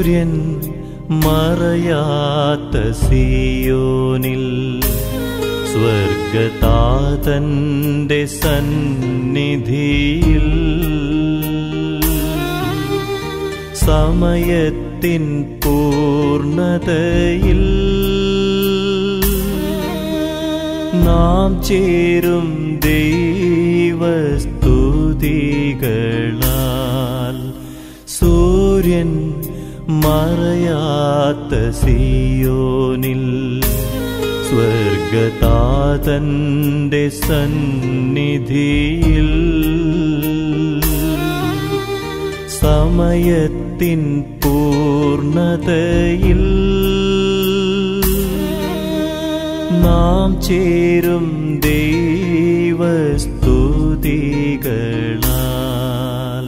സൂര്യൻ മറയാത്ത സിയോനിൽ സ്വർഗതാതന്റെ സന്നിധിയിൽ സമയത്തിൻ പൂർണതയിൽ നാം ചേരും ദൈവസ്തുതികളാൽ സൂര്യൻ മറയാത്ത സിയോനിൽ സ്വർഗതാതന്റെ സന്നിധിയിൽ സമയത്തിൻ പൂർണതയിൽ നാം ചേരും ദൈവസ്തുതികളാൽ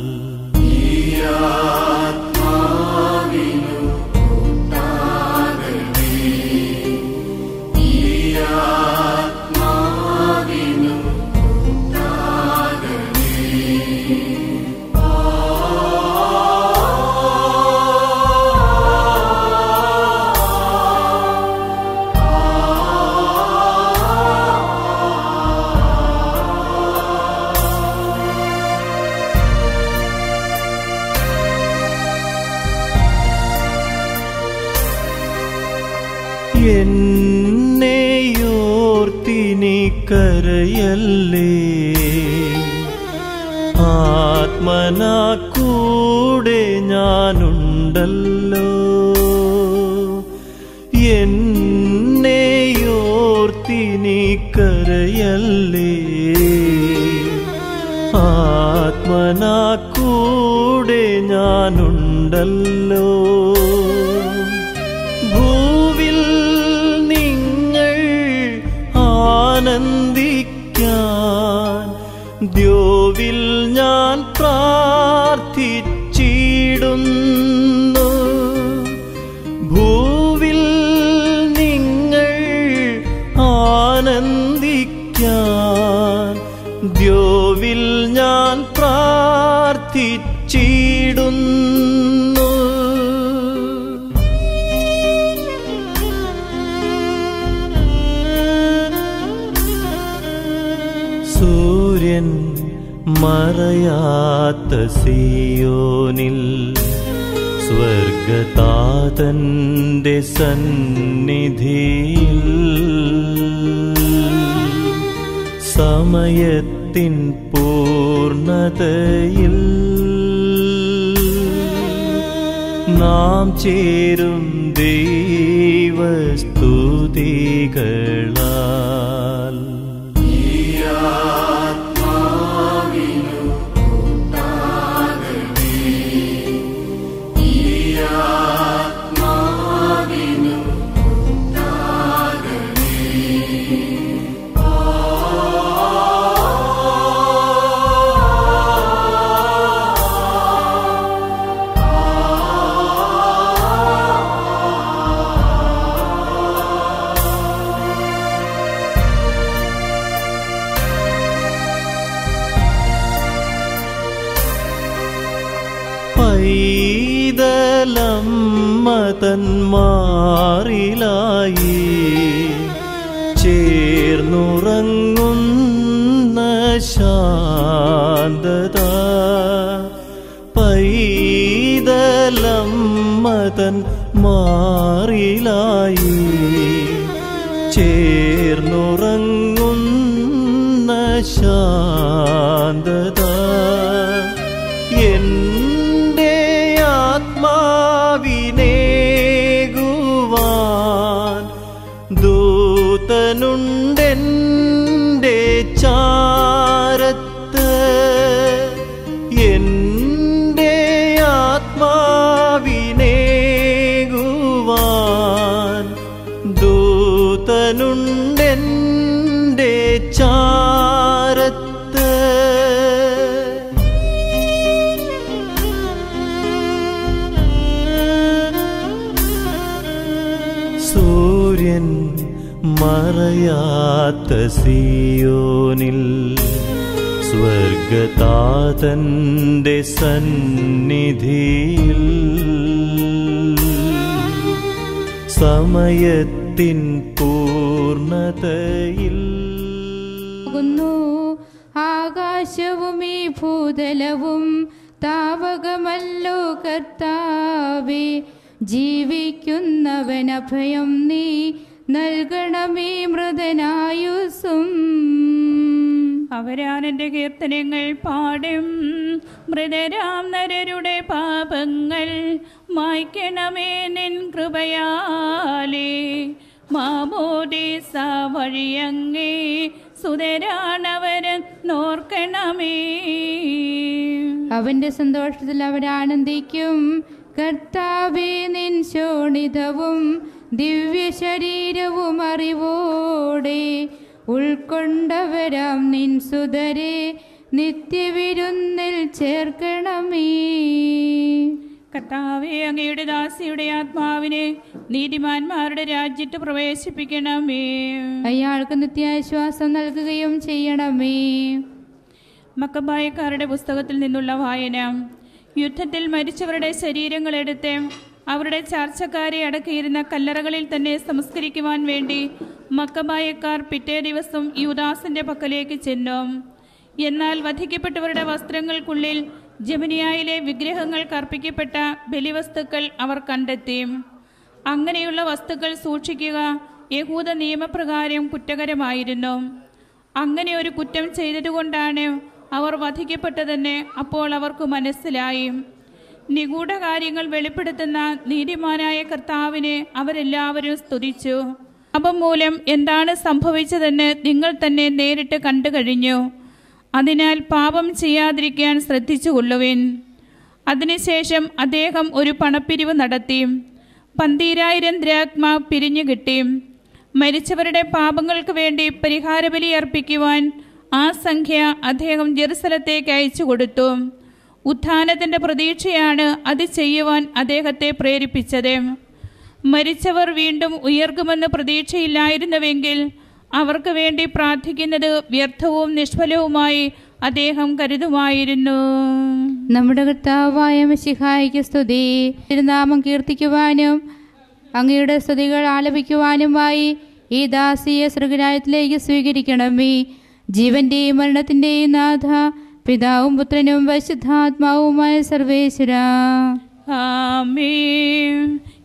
എന്നെയോർത്തിനി കരയല്ലേ ആത്മനാ കൂടെ ഞാനുണ്ടല്ലോ എന്നെയോർത്തിനി കരയല്ലേ ആത്മനാ കൂടെ ഞാനുണ്ടല്ലോ ഭൂവിൽ നിങ്ങൾ ആനന്ദിക്കാൻ ദ്യോവിൽ ഞാൻ പ്രാർത്ഥിച്ചിടുന്നു ഭൂവിൽ നിങ്ങൾ ആനന്ദിക്കാൻ ദ്യോവിൽ ഞാൻ പ്രാർത്ഥിച്ചിടുന്നു സൂര്യൻ മറയാത്ത സിയോനിൽ സ്വർഗതാതന്റെ സന്നിധിയിൽ സമയത്തിൻ പൂർണതയിൽ നാം ചേരും ദൈവസ്തുതികളാൽ പൈതലമ്മതന്മാറിലായി ചേർന്നുറങ്ങുന്ന ശാന്തത പൈതലമ്മതൻ മാറിലായി ചേർന്നുറങ്ങുന്ന ശാന്തത എന്റെ ആത്മാവിനേകുവാൻ ദൂതനുണ്ടെന്റെ ചാരത്ത് എന്റെ ആത്മാവിനേകുവാൻ ദൂതനുണ്ടെന്റെ ചാരത്ത് സൂര്യൻ മറയാത്ത സിയോനിൽ സ്വർഗതാതന്റെ സന്നിധിയിൽ സമയത്തിൻ പൂർണതയിൽ ആകുന്നു ആകാശവും ഈ ഭൂതലവും താവകമല്ലോ കർത്താവേ ജീവിക്കുന്നവൻ അഭയം നീ നൽകണമേ മൃതനായുസും അവരാണെന്റെ കീർത്തനങ്ങൾ പാടും മൃതരാം നരരുടെ പാപങ്ങൾ മായ്ക്കണമേ നിൻ കൃപയാലേ മാമോദീസ വഴിയങ്ങേ സുതരാണവരൻ നോർക്കണമേ അവന്റെ സന്തോഷത്തിൽ അവരാനന്ദിക്കും കർത്താവേ നിൻ ശോണിതവും ദിവ്യ ശരീരവും അറിവോടെ ഉൾക്കൊണ്ടവരാം നിൻ സുതരെ നിത്യവിരുന്നിൽ ചേർക്കണമേ കർത്താവെ അങ്ങയുടെ ദാസിയുടെ ആത്മാവിനെ നീതിമാന്മാരുടെ രാജ്യത്ത് പ്രവേശിപ്പിക്കണമേ അയാൾക്ക് നിത്യാശ്വാസം നൽകുകയും ചെയ്യണമേ മക്കബായക്കാരുടെ പുസ്തകത്തിൽ നിന്നുള്ള വായന യുദ്ധത്തിൽ മരിച്ചവരുടെ ശരീരങ്ങൾ എടുത്ത് അവരുടെ ചാർച്ചക്കാരെ അടക്കിയിരുന്ന കല്ലറകളിൽ തന്നെ സംസ്കരിക്കുവാൻ വേണ്ടി മക്കബായക്കാർ പിറ്റേ ദിവസം യൂദാസിന്റെ പക്കലേക്ക് ചെന്നു എന്നാൽ വധിക്കപ്പെട്ടവരുടെ വസ്ത്രങ്ങൾക്കുള്ളിൽ ജമിനിയായിലെ വിഗ്രഹങ്ങൾക്ക് അർപ്പിക്കപ്പെട്ട ബലിവസ്തുക്കൾ അവർ കണ്ടെത്തി അങ്ങനെയുള്ള വസ്തുക്കൾ സൂക്ഷിക്കുക യഹൂദ നിയമപ്രകാരം കുറ്റകരമായിരുന്നു അങ്ങനെ ഒരു കുറ്റം ചെയ്തതുകൊണ്ടാണ് അവർ വധിക്കപ്പെട്ടതെന്ന് അപ്പോൾ അവർക്ക് മനസ്സിലായി നിഗൂഢ കാര്യങ്ങൾ വെളിപ്പെടുത്തുന്ന നീതിമാനായ കർത്താവിനെ അവരെല്ലാവരും സ്തുതിച്ചു അപ്പം മൂലം എന്താണ് സംഭവിച്ചതെന്ന് നിങ്ങൾ തന്നെ നേരിട്ട് കണ്ടു കഴിഞ്ഞു അതിനാൽ പാപം ചെയ്യാതിരിക്കാൻ ശ്രദ്ധിച്ചുകൊള്ളുവിൻ അതിനുശേഷം അദ്ദേഹം ഒരു പണപ്പിരിവ് നടത്തി പന്തീരായിരം ദ്രാഗ്മ പിരിഞ്ഞു കിട്ടി മരിച്ചവരുടെ പാപങ്ങൾക്ക് വേണ്ടി പരിഹാരബലി അർപ്പിക്കുവാൻ ആ സംഖ്യ അദ്ദേഹം ജെറുസലത്തേക്ക് അയച്ചു കൊടുത്തു ഉത്ഥാനത്തിന്റെ പ്രതീക്ഷയാണ് അത് ചെയ്യുവാൻ അദ്ദേഹത്തെ പ്രേരിപ്പിച്ചത് മരിച്ചവർ വീണ്ടും ഉയർക്കുമെന്ന് പ്രതീക്ഷയില്ലായിരുന്നുവെങ്കിൽ അവർക്ക് വേണ്ടി പ്രാർത്ഥിക്കുന്നത് വ്യർത്ഥവും നിഷ്ഫലവുമായി അദ്ദേഹം കരുതുമായിരുന്നു നമ്മുടെ കർത്താവായ മിശിഹായിക്ക് സ്തുതി തിരുനാമം കീർത്തിക്കുവാനും അങ്ങയുടെ സ്തുതികൾ ആലപിക്കുവാനുമായി ഈ ദാസിയെ സൃഗരായത്തിലേക്ക് സ്വീകരിക്കണമേ ജീവന്റെയും മരണത്തിന്റെയും നാഥ പിതാവും പുത്രനും പരിശുദ്ധാത്മാവുമായ സർവേശ്വര ആമേൻ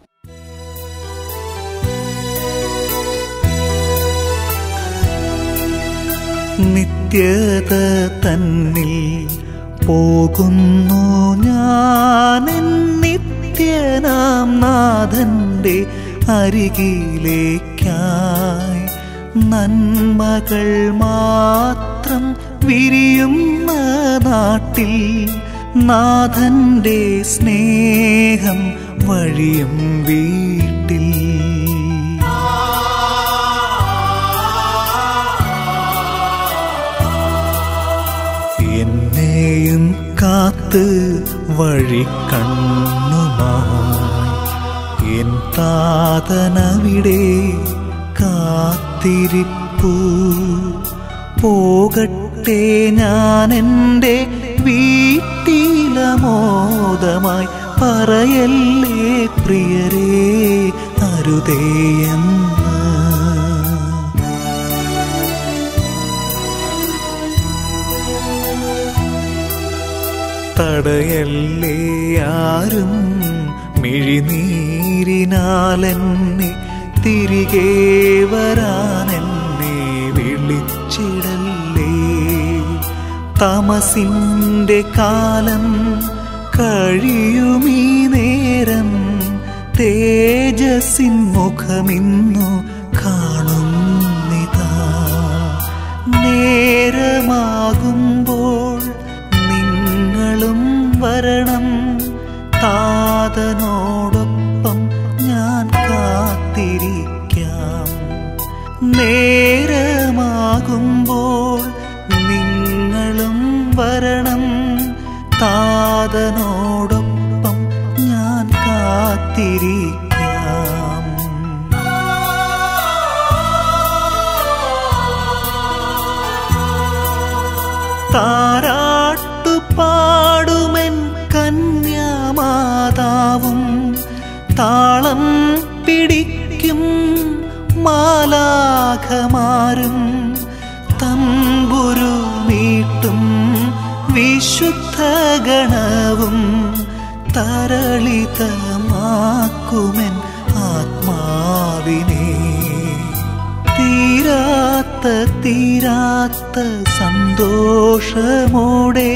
നിത്യത തന്നിൽ പോകുന്നു ഞാൻ നിത്യനാം നാഥന്റെ അരികിലേക്കായി നന്മകൾ മാത്രം വിരിയുന്ന നാട്ടിൽ നാഥന്റെ സ്നേഹം വഴിയും വീട്ടിൽ എന്നെയും കാത്ത് വഴി കണ്ണുമായി എൻ താതനവിടെ കാത്തിരിപ്പു പോകട്ടെ ഞാൻ എൻ്റെ വീട്ടിലമോദമായി പറയല്ലേ പ്രിയരേ അരുതേയെന്ന് തടയല്ലേ ആരും മിഴിനീരിനാലെന്നെ തിരികെ വരാനെന്നെ വിളിച്ചിടല്ലേ തമസിൻ്റെ കാലം കഴിയുമീ നേരം തേജസ്സിൻ മുഖമിന്നു കാണുന്നിതാ നേരമാകുമ്പോൾ നിങ്ങളും വരണം താതനോടൊപ്പം ഞാൻ കാത്തിരിക്കാം നേരമാകുമ്പോൾ നിങ്ങളും വരണം താതനോടൊപ്പം ഞാൻ കാത്തിരിക്കാം താരാട്ടു പാടുമെൻ കന്യാമാതാവും താളം പിടിക്കുമെൻ വിളിക്കും മാലാഖമാരും തമ്പുരു മീട്ടും വിശുദ്ധ ഗണവും തരളിതമാക്കുമെൻ ആത്മാവിനെ തീരാത്ത തീരാത്ത സന്തോഷമോടെ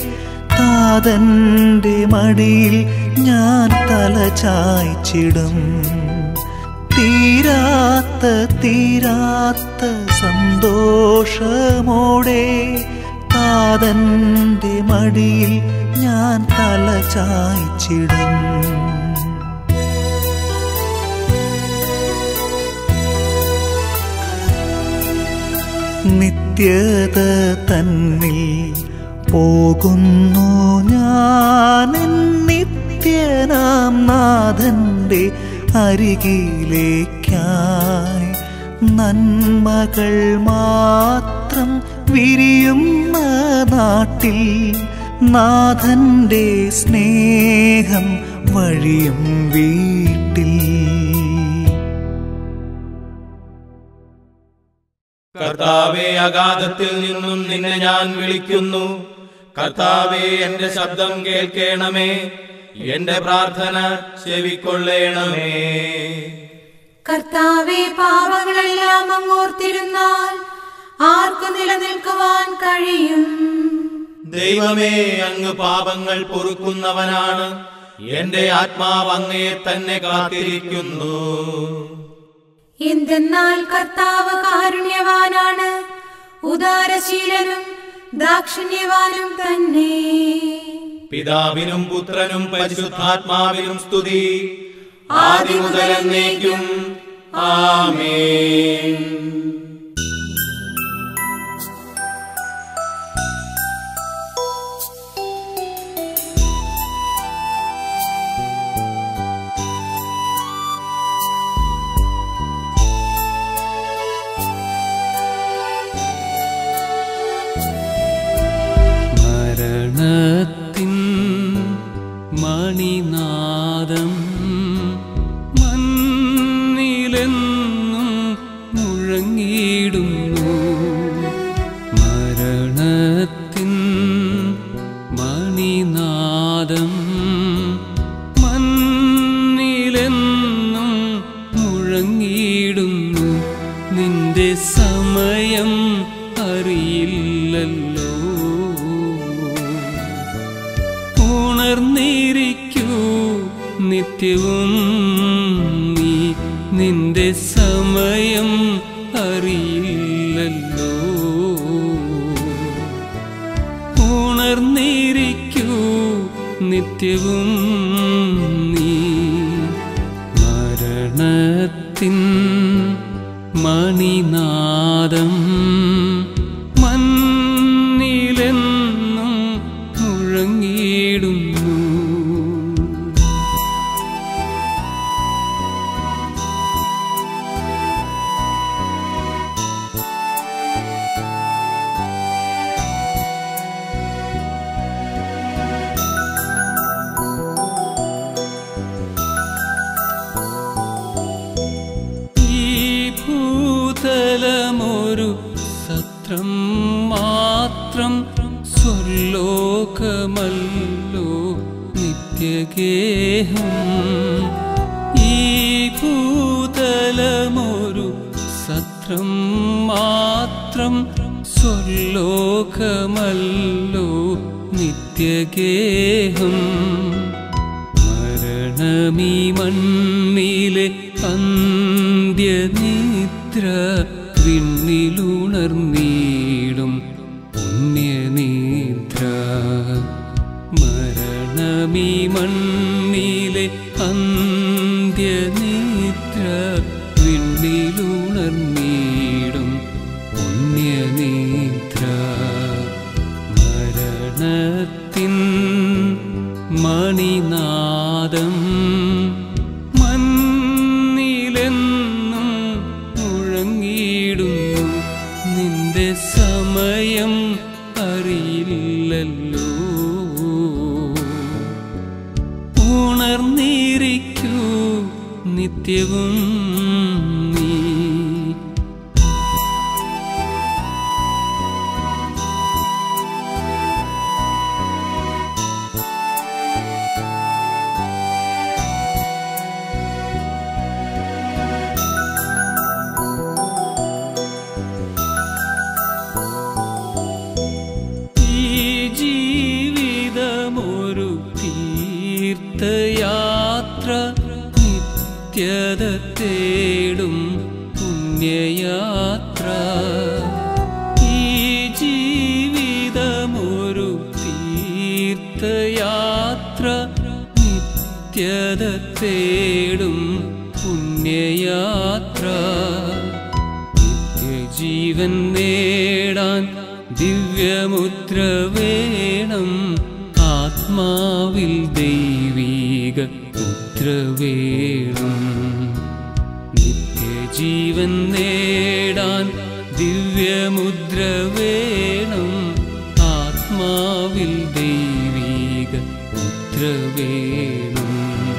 താതന്റെ മടിയിൽ ഞാൻ തല ചായ്ച്ചിടും തീരാത്ത തീരാത്ത സന്തോഷമോടെ താതന്റെ മടിയിൽ ഞാൻ തല ചായ്ച്ചിടും നിത്യത തന്നിൽ പോകുന്നു ഞാൻ നിത്യനാം നാഥന്റെ അരികിലേക്കായി നന്മകൾ മാത്രം വിരിയുന്ന നാട്ടിൽ നാഥന്റെ സ്നേഹം വഴിയും വീട്ടിൽ കർത്താവെ അഗാധത്തിൽ നിന്നും നിന്നെ ഞാൻ വിളിക്കുന്നു കർത്താവെ എന്റെ ശബ്ദം കേൾക്കണമേ എന്റെ പ്രാർത്ഥന ചെവിക്കൊള്ളേണമേ കർത്താവെ പാപങ്ങളെല്ലാം അങ്ങോർത്തിരുന്നാൽ ആർക്കു നിലനിൽക്കുവാൻ കഴിയും ദൈവമേ അങ്ങ് പാപങ്ങൾ പൊറുക്കുന്നവനാണ് എന്റെ ആത്മാവ് അങ്ങയെ തന്നെ കാത്തിരിക്കുന്നു എന്തെന്നാൽ കർത്താവ് കാരുണ്യവാനാണ് ഉദാരശീലനും ദാക്ഷിണ്യവാനും തന്നെ പിതാവിനും പുത്രനും പരിശുദ്ധാത്മാവിനും സ്തുതി ആദ്യം മുതൽ എന്നേക്കും ആമേൻ മരണത്തിൻ മണിനാദം മണ്ണിലെന്നും മുഴങ്ങിയിടുന്നു മരണത്തിൻ മണിനാദം മണ്ണിലെന്നും മുഴങ്ങിയിടുന്നു നിന്റെ സമയം അറിയില്ലല്ലോ ഉണർന്നിരിക്കൂ നിത്യവും നീ നിന്റെ സമയം അറിയില്ലല്ലോ ഉണർന്നിരിക്കൂ നിത്യവും നീ മരണത്തിൻ മണിനാദം മണ്ണിലെന്നും മുഴങ്ങിയിടുന്നു ഈ ഭൂതലമൊരു സത്രം മാത്രം സ്വർലോകമല്ലോ നിത്യഗേഹം ഈ ഭൂതലമൊരു സത്രം മാത്രം സ്വർലോകമല്ലോ നിത്യഗേഹം മരണമീ മണ്ണിലെ അന്ത്യനിദ്ര വിണ്ണിലുണർന്നീടും പുണ്യനിദ്ര മരണമീ മണ്ണിലെ അന്ത്യനിദ്ര വിണ്ണിലുണർന്നീടും പുണ്യനിദ്ര മരണത്തിൻ മണിനാദം മണ്ണിലെന്നും മുഴങ്ങിയിടുന്നു നിന്റെ സമയം അറിയില്ലല്ലോ ഉണർന്നിരിക്കൂ നിത്യവും നിത്യത തേടും പുണ്യയാത്ര ഈ ജീവിതമൊരു തീർത്ഥയാത്ര നിത്യത തേടും പുണ്യയാത്ര നിത്യജീവൻ നേടാൻ ദിവ്യമുദ്ര വേണം ആത്മാവിൽ ദൈവീക മുദ്ര വേണം നിത്യജീവൻ നേടാൻ ദിവ്യമുദ്ര വേണം ആത്മാവിൽ ദൈവീക മുദ്ര വേണം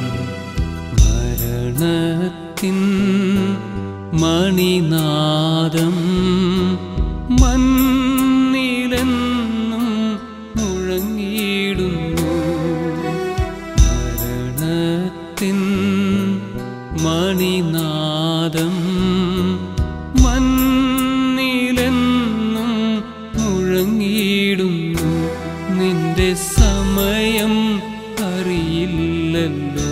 മരണത്തിൻ മണിനാദം മണ്ണിലെന്നും മുഴങ്ങിയിടുന്നു മരണത്തിൻ മണിനാദം മണ്ണിലെന്നും മുഴങ്ങിയിടുന്നു നിന്റെ സമയം അറിയില്ലല്ലോ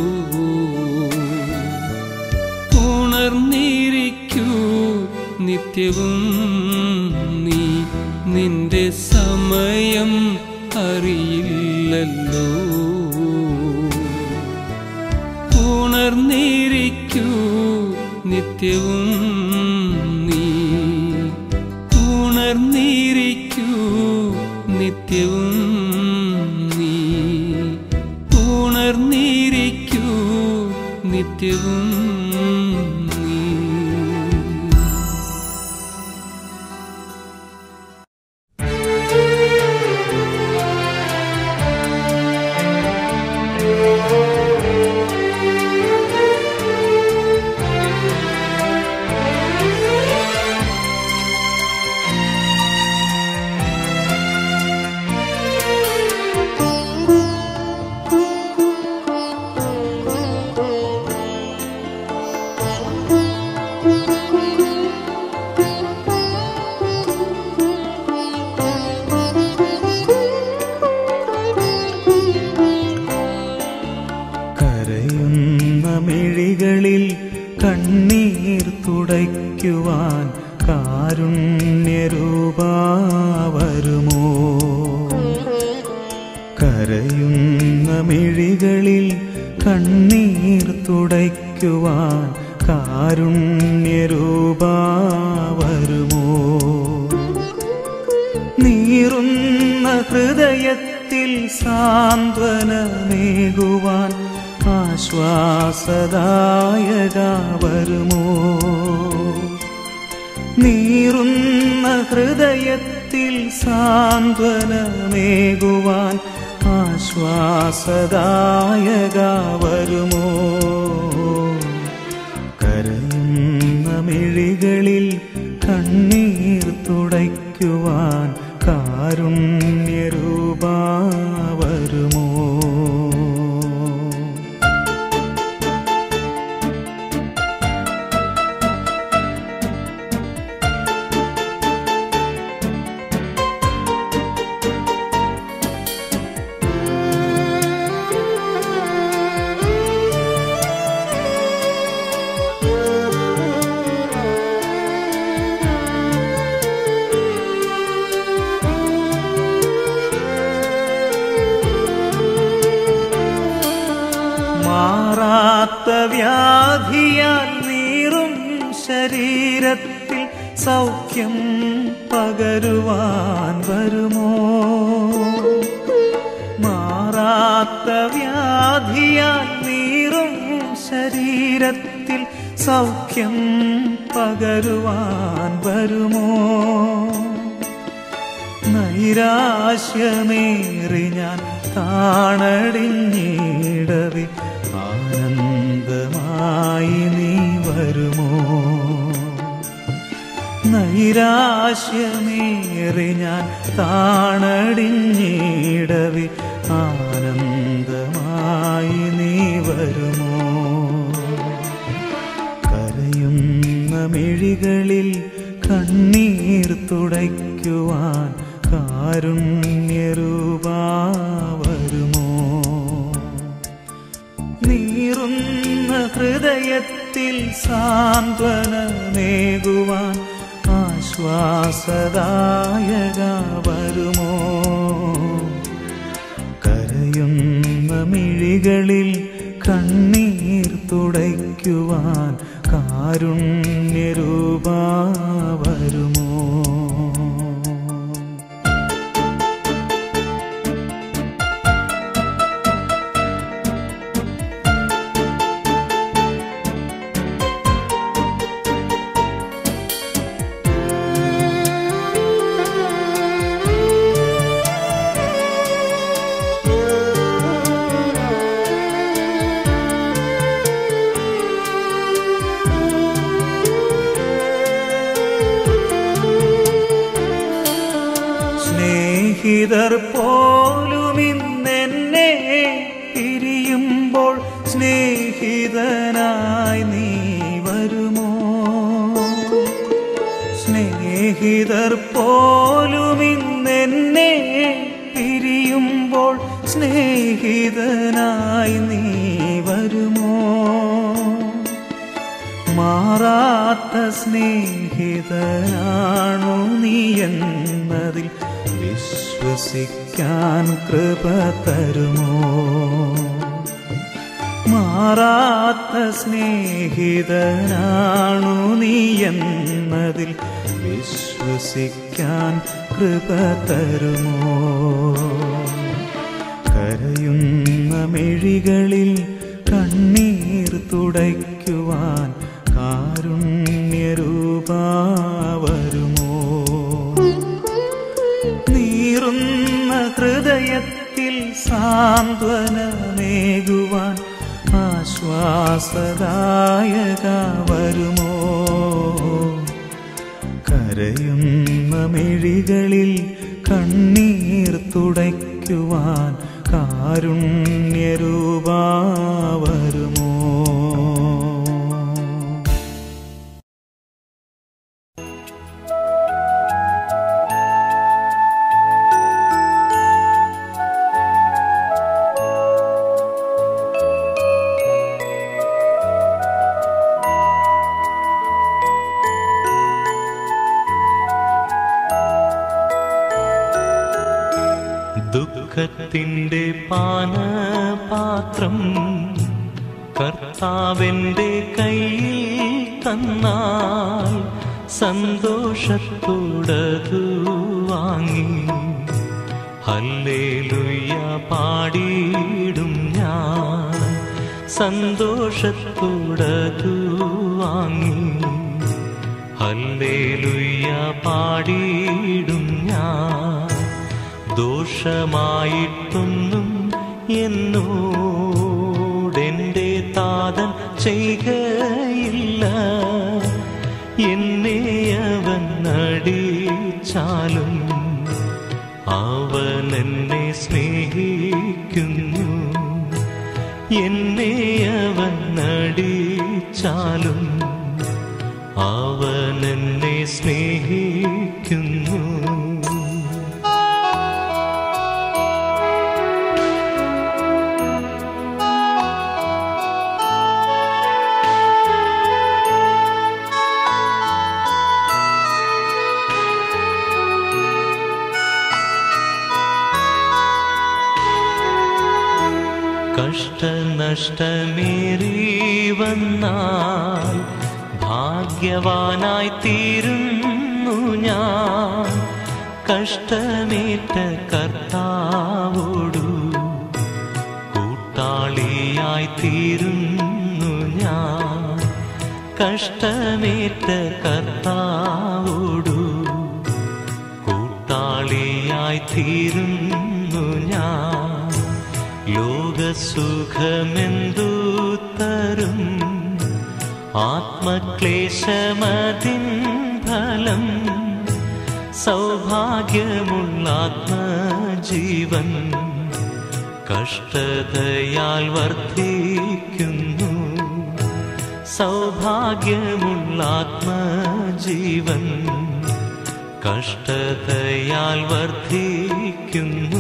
ഉണർന്നിരിക്കൂ നിത്യവും നീ നിന്റെ സമയം അറിയില്ലല്ലോ ഉണർന്നിരിക്കൂ നിത്യവും നീ ഉണർന്നിരിക്കൂ നിത്യവും നീ ഉണർന്നിരിക്കൂ നിത്യവും നീ കരയുന്ന മിഴികളിൽ കണ്ണീർ തുടയ്ക്കുവാൻ കാരുണ്യരൂപാ വരുമോ കരയുന്ന മിഴികളിൽ കണ്ണീർ തുടയ്ക്കുവാൻ കാരുണ്യരൂപാ വരുമോ നീറുന്ന ഹൃദയത്തിൽ സാന്ത്വനമേകുവാൻ ആശ്വാസദായക വരുമോ നീറുന്ന ഹൃദയത്തിൽ സാന്ത്വനമേകുവാൻ ആശ്വാസദായക വരുമോ കരയുന്ന മിഴികളിൽ കണ്ണീർ തുടയ്ക്കുവാൻ കാരുണ്യരൂപാ വരുമോ മാറാത്ത വ്യാധിയാൽ നീറും ശരീരത്തിൽ സൗഖ്യം പകരുവാൻ വരുമോ മാറാത്ത വ്യാധിയാൽ നീറും ശരീരത്തിൽ സൗഖ്യം പകരുവാൻ വരുമോ നൈരാശ്യമേറി ഞാൻ കാണടിഞ്ഞിടവേ ആനന്ദമായി നീ വരുമോ നൈരാശ്യമേറി ഞാൻ കാണടിഞ്ഞിടവേ ആനന്ദമായി നീ വരുമോ കരയുന്ന മിഴികളിൽ കണ്ണീർ തുടയ്ക്കുവാൻ കാരുണ്യരൂപാ വരുമോ നീറുന്ന ഹൃദയ ഹൃദയത്തിൽ സാന്ത്വനമേകുവാൻ ആശ്വാസദായക വരുമോ കരയുന്ന മിഴികളിൽ കണ്ണീർ തുടയ്ക്കുവാൻ കാരുണ്യരൂപ വരുമോ സ്നേഹിതർ പോലും ഇന്നെന്നെ പിരിയുമ്പോൾ സ്നേഹിതനായി നീ വരുമോ സ്നേഹിതർ പോലും ഇന്നെന്നെ പിരിയുമ്പോൾ സ്നേഹിതനായി നീ വരുമോ മാറാത്ത സ്നേഹിതനാണോ നീ എന്നതിൽ വിശ്വസിക്കാൻ കൃപ തരുമോ മാറാത്ത സ്നേഹിതനാണു നീ എന്നതിൽ വിശ്വസിക്കാൻ കൃപ തരുമോ കരയുന്ന മിഴികളിൽ കണ്ണീർ തുടയ്ക്കുവാൻ കാരുണ്യരൂപ വരുമോ നീറുന്ന ഹൃദയത്തിൽ സാന്ത്വനമേകുവാൻ ആശ്വാസദായക വരുമോ കരയുന്ന മിഴികളിൽ കണ്ണീർ തുടയ്ക്കുവാൻ കാരുണ്യരൂപ വരുമോ ദുഃഖത്തിൻ്റെ പാനപാത്രം കർത്താവിൻ്റെ കയ്യിൽ തന്നാൽ സന്തോഷത്തോടതു വാങ്ങി ഹല്ലേലൂയ പാടിയിടും ഞാൻ സന്തോഷത്തോടതു വാങ്ങി ഹല്ലേലൂയ പാടിയിടും ഞാൻ ദോഷമായിട്ടൊന്നും എന്നോടെൻ്റെ താതൻ ചെയ്യുകയില്ല എന്നെ അവൻ നടിച്ചാലും അവൻ എന്നെ സ്നേഹിക്കുന്നു എന്നെ അവൻ നടിച്ചാലും അവൻ എന്നെ സ്നേഹിക്കുന്നു കഷ്ടനഷ്ടമേറി വന്നാൽ ഭാഗ്യവാനായി തീരുന്നു ഞാൻ കഷ്ടമേറ്റ കർത്താവോടു കൂട്ടാളിയായി തീരുന്നു ഞാൻ കഷ്ടമേറ്റ കർത്താവോടു കൂട്ടാളിയായി തീരുന്നു ഞാൻ ലോകസുഖമെന്തു തരും ആത്മക്ലേശമതിൻ ഫലം സൗഭാഗ്യമുള്ള ആത്മജീവൻ കഷ്ടതയാൽ വർദ്ധിക്കുന്നു സൗഭാഗ്യമുള്ള ആത്മജീവൻ കഷ്ടതയാൽ വർദ്ധിക്കുന്നു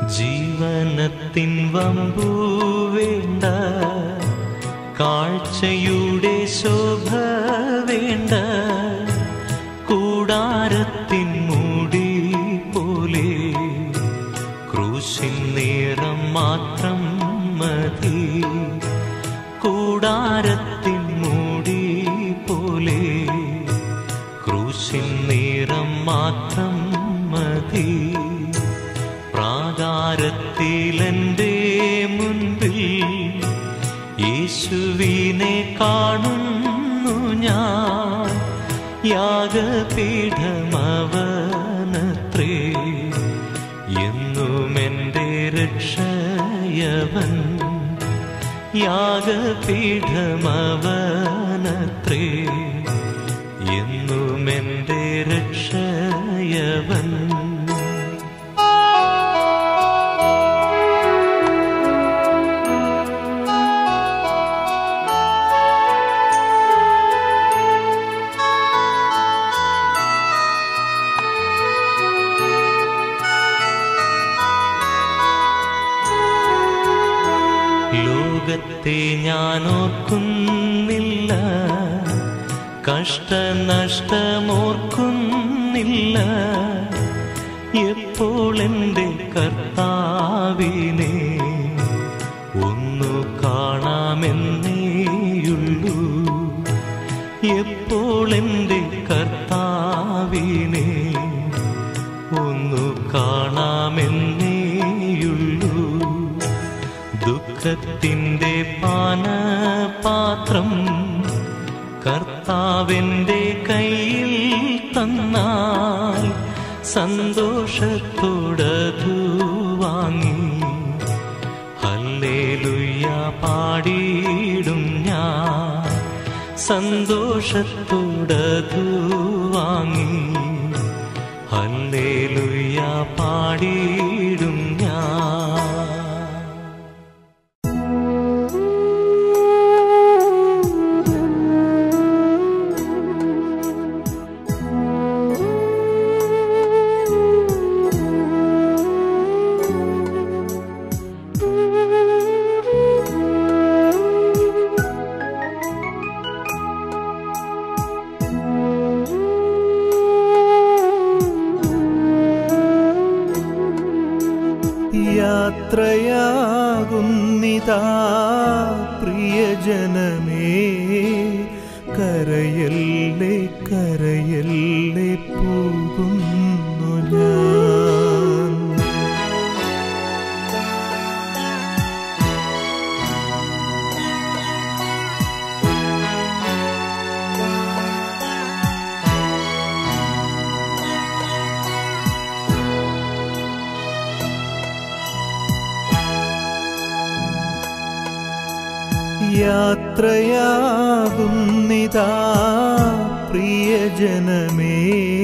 ജീവനത്തിൻ വമ്പു വേണ്ട കാഴ്ചയുടെ ശോഭ വേണ്ട കൂടാരത്തിൻ മൂടി പോലെ ക്രൂശിൻ നേരം മാത്രം മതി കൂടാരത്തിൻ മൂടി പോലെ ക്രൂശിൻ നേരം മാത്രം മതി പ്രാകാരത്തിലെൻ്റെ മുൻപിൽ യേശുവിനെ കാണുന്നു ഞാൻ യാഗപീഠമവനത്രേ എന്നും എൻ്റെ രക്ഷയവൻ യാഗപീഠമവനത്രേ എന്നും എൻ്റെ രക്ഷയവൻ ലോകത്തെ ഞാൻ ഓർക്കുന്നില്ല കഷ്ടനഷ്ടമോർക്കുന്നില്ല എപ്പോൾ എൻ്റെ കർത്താവിനെ ഒന്നു കാണാമെന്നേയുള്ളൂ എപ്പോൾ എൻ്റെ കർത്താവിനെ ഒന്നു കാണാമെന്നേയുള്ളൂ ദുഃഖത്തിൻ്റെ പാനപാത്രം കർത്താവിൻ്റെ കയ്യിൽ തന്നാൽ സന്തോഷത്തോടതു വാങ്ങി ഹല്ലേലൂയ പാടിയിടും ഞാൻ സന്തോഷത്തോടതു വാങ്ങി ഹല്ലേലൂയ പാടിയിടും ഞാൻ യാത്രയാകുന്നിതാ പ്രിയജനമേ കരയല്ലേ കരയല്ലേ പോകുന്നു ഞാൻ യാത്രയാകുന്നിതാ പ്രിയജനമേ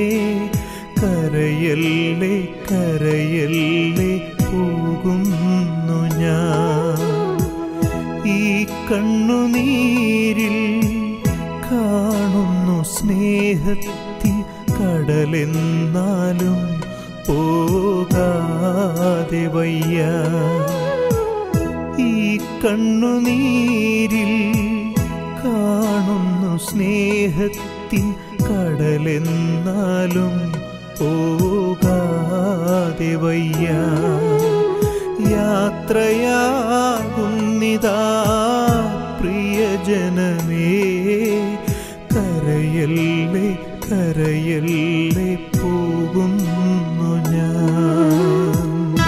കരയല്ലേ കരയല്ലേ പോകുന്നു ഞാൻ ഈ കണ്ണുനീരിൽ കാണുന്നു സ്നേഹത്തിൻ കടലെന്നാലും പോകാതെ വയ്യ ഈ കണ്ണുനീരിൽ കാണുന്നു സ്നേഹത്തിൻ കടലെന്നാലും പോകാതെ വയ്യ യാത്രയാകുന്നിതാ പ്രിയജനമേ കരയല്ലേ കരയല്ലേ പോകുന്നു ഞാൻ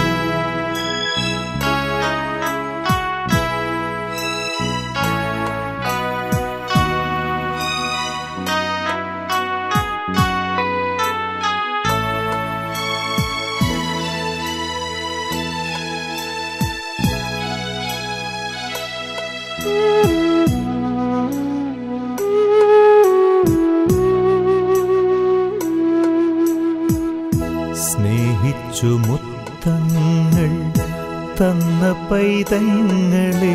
സ്നേഹിച്ചു മുത്തങ്ങൾ തന്ന പൈതങ്ങളെ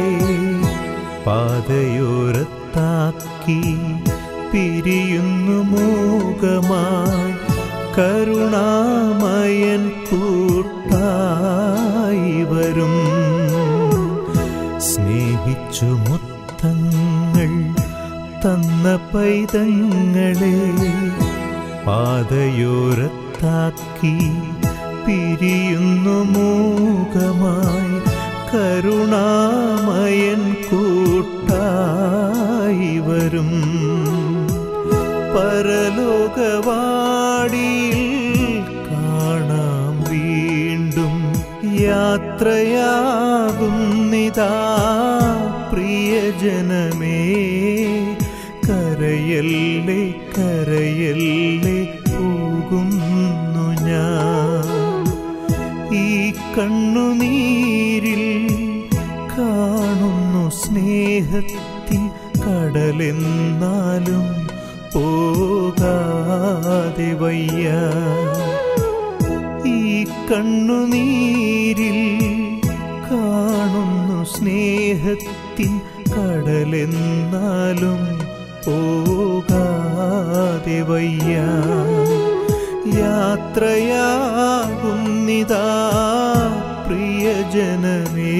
പാതയോരത്താക്കി പിരിയുന്നു മൂകമായി കരുണാമയൻ കൂട്ടായി സ്നേഹിച്ചു മുത്തങ്ങൾ തന്ന പൈതങ്ങളെ പാതയോരത്താക്കി പിരിയുന്നു മൂകമായി കരുണാമയൻ കൂട്ടായി വരും പരലോകവാടിയിൽ കാണാം വീണ്ടും യാത്രയാകും നിതാ പ്രിയജനമേ കരയല്ലേ കരയല്ലേ പോകുന്നു ഞാൻ ഈ കണ്ണുനീരിൽ കാണുന്നു സ്നേഹത്തിൻ കടലെന്നാലും പോകാതെ വയ്യ ഈ കണ്ണുനീരിൽ കാണുന്നു സ്നേഹത്തിൻ കടലെന്നാലും പോകാതെ വയ്യ യാത്രയാകുന്നിതാ പ്രിയജനമേ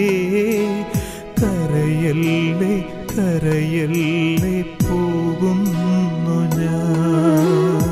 കരയല്ലേ കരയല്ലേ പോകുന്നു ഞാൻ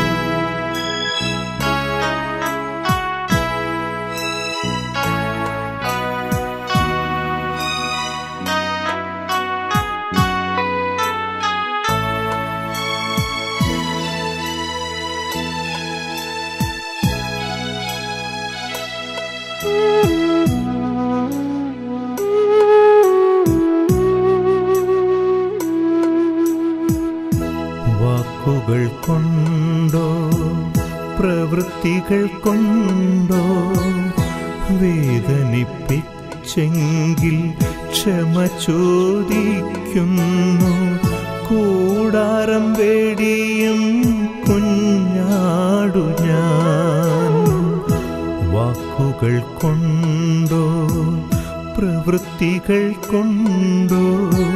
വാക്കുകൾ കൊണ്ടോ പ്രവൃത്തികൾ കൊണ്ടോ വേദനിപ്പിച്ചെങ്കിൽ ക്ഷമ ചോദിക്കുന്നു കൂടാരം വേടിയും കുഞ്ഞാടു ഞാൻ വാക്കുകൾ കൊണ്ടോ പ്രവൃത്തികൾ കൊണ്ടോ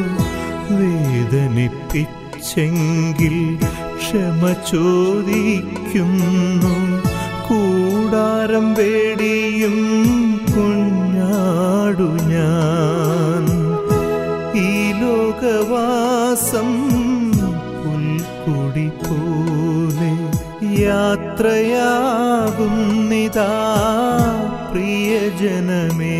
വേദനിപ്പിച്ചെങ്കിൽ ക്ഷമ ചോദിക്കുന്നു കൂടാരം വേടിയും കുഞ്ഞാടു ഞാൻ ഈ ലോകവാസം പുൽക്കുടി പോലെ യാത്രയാകുന്നിതാ പ്രിയജനമേ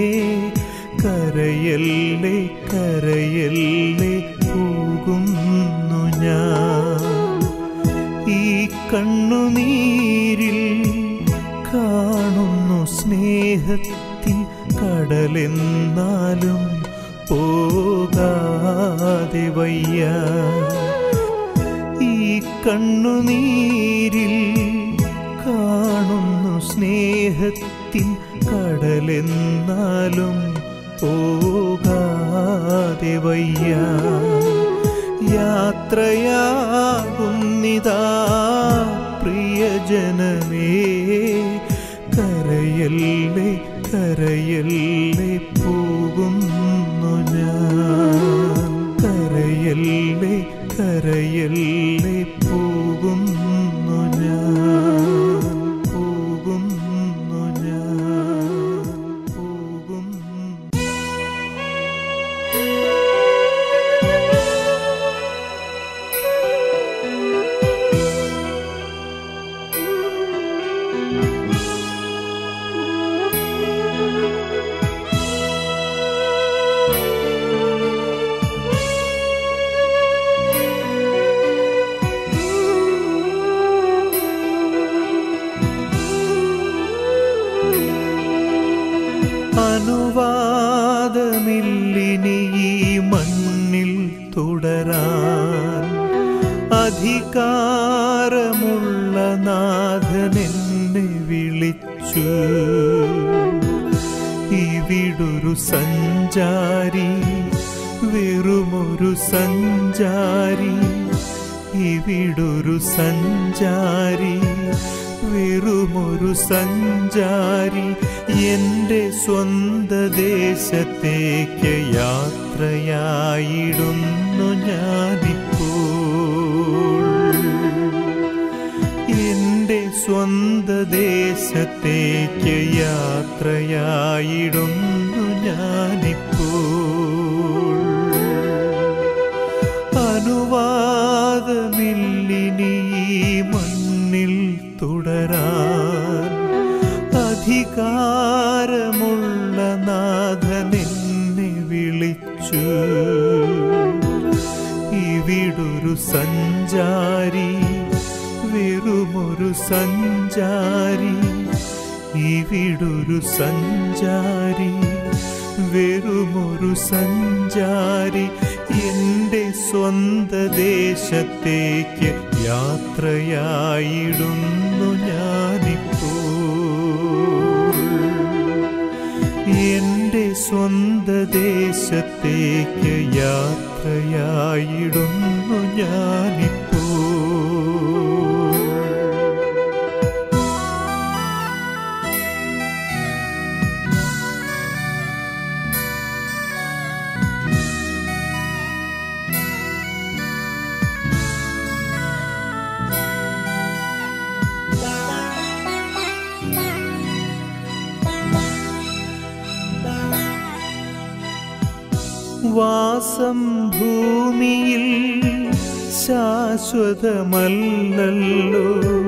കരയല്ലേ കരയല്ലേ പോകുന്നു ഞാൻ ഈ കണ്ണുനീരിൽ കാണുന്നു സ്നേഹത്തിൻ കടലെന്നാലും പോകാതെ വയ്യ ഈ കണ്ണുനീരിൽ കാണുന്നു സ്നേഹത്തിൻ കടലെന്നാലും പോകാതെ വയ്യ യാത്രയാകുന്നിതാ പ്രിയജനമേ കരയല്ലേ കരയല്ലേ പോകുന്നു ഞാൻ കരയല്ലേ കരയല്ലേ പോകുന്നു ഞാൻ പോകുന്നു ഞാൻ പോകുന്നു അനുവാദമില്ലിനി ഈ മണ്ണിൽ തുടരാൻ അധികാരമുള്ള നാഥൻ എന്നെ വിളിച്ചു ഇവിടൊരു സഞ്ചാരി വെറുമൊരു സഞ്ചാരി ഇവിടൊരു സഞ്ചാരി വെറുമൊരു സഞ്ചാരി എൻ്റെ സ്വന്ത ദേശത്തേക്ക് യാത്രയായിടുന്നു ഞാനിപ്പോൾ എൻ്റെ സ്വന്ത ദേശത്തേക്ക് യാത്രയായിടുന്നു ഞാനിപ്പോൾ സഞ്ചാരി വെറുമൊരു സഞ്ചാരി ഇവിടൊരു സഞ്ചാരി വെറുമൊരു സഞ്ചാരി എൻ്റെ സ്വന്ത ദേശത്തേക്ക് യാത്രയായിടുന്നു ഞാനിപ്പോൾ എൻ്റെ സ്വന്ത ദേശത്തേക്ക് യാത്രയായിടുന്നു ഞാനിപ്പോൾ വാസം ഭൂമിയിൽ ശാശ്വതമല്ലല്ലോ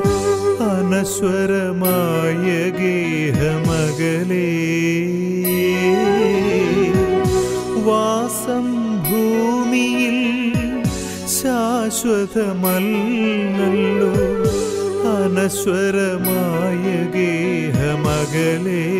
അനശ്വരമായ ഗേഹമകലേ വാസം ഭൂമിയിൽ ശാശ്വതമല്ലല്ലോ അനശ്വരമായ ഗേഹമകലേ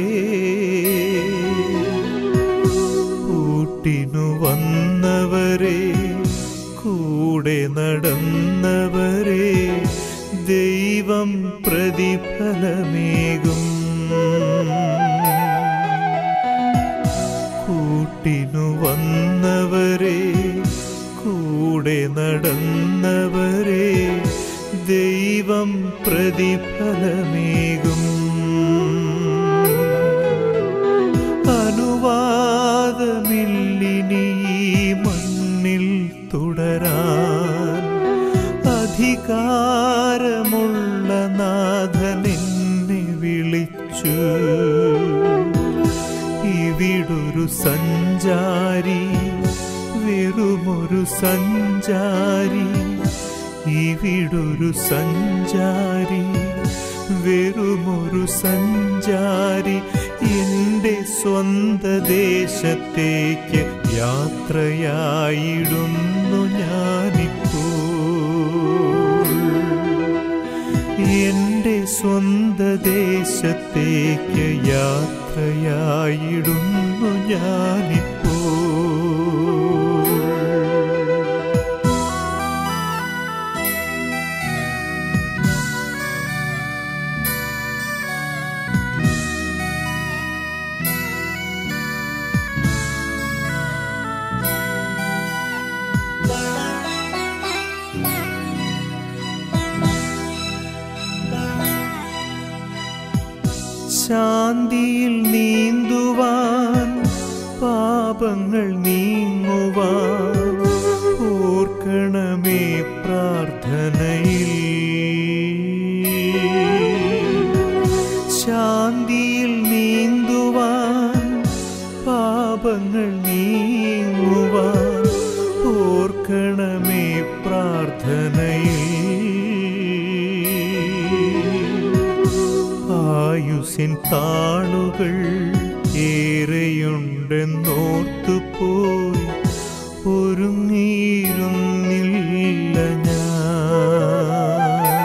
കൂട്ടിനു വന്നവരെ കൂടെ നടന്നവരെ ദൈവം പ്രതിഫലമേകും കൂട്ടിനു വന്നവരെ കൂടെ നടന്നവരെ ദൈവം പ്രതിഫലമേകും അനുവാദമില്ലിനി ഈ മണ്ണിൽ തുടരാൻ അധികാരമുള്ള നാഥൻ എന്നെ വിളിച്ചു ഇവിടൊരു സഞ്ചാരി വെറുമൊരു സഞ്ചാരി ഇവിടൊരു സഞ്ചാരി വെറുമൊരു സഞ്ചാരി എൻ്റെ സ്വന്ത ദേശത്തേക്ക് യാത്രയായിടുന്നു ഞാനിപ്പോൾ എൻ്റെ സ്വന്ത ദേശത്തേക്ക് യാത്രയായിടുന്നു ഞാനിപ്പോൾ ശാന്തിയിൽ നീന്തുവാൻ പാപങ്ങൾ നീങ്ങുവാൻ ഓർക്കണമേ പ്രാർത്ഥനയിൽ ശാന്തിയിൽ നീന്തുവാൻ പാപങ്ങൾ നീങ്ങുവാൻ ഓർക്കണമേ പ്രാർത്ഥനയിൽ ആയുസിൻ താളുകൾ ഏറെയുണ്ടെന്നോർത്തു പോയി ഒരുങ്ങിയിരുന്നില്ല ഞാൻ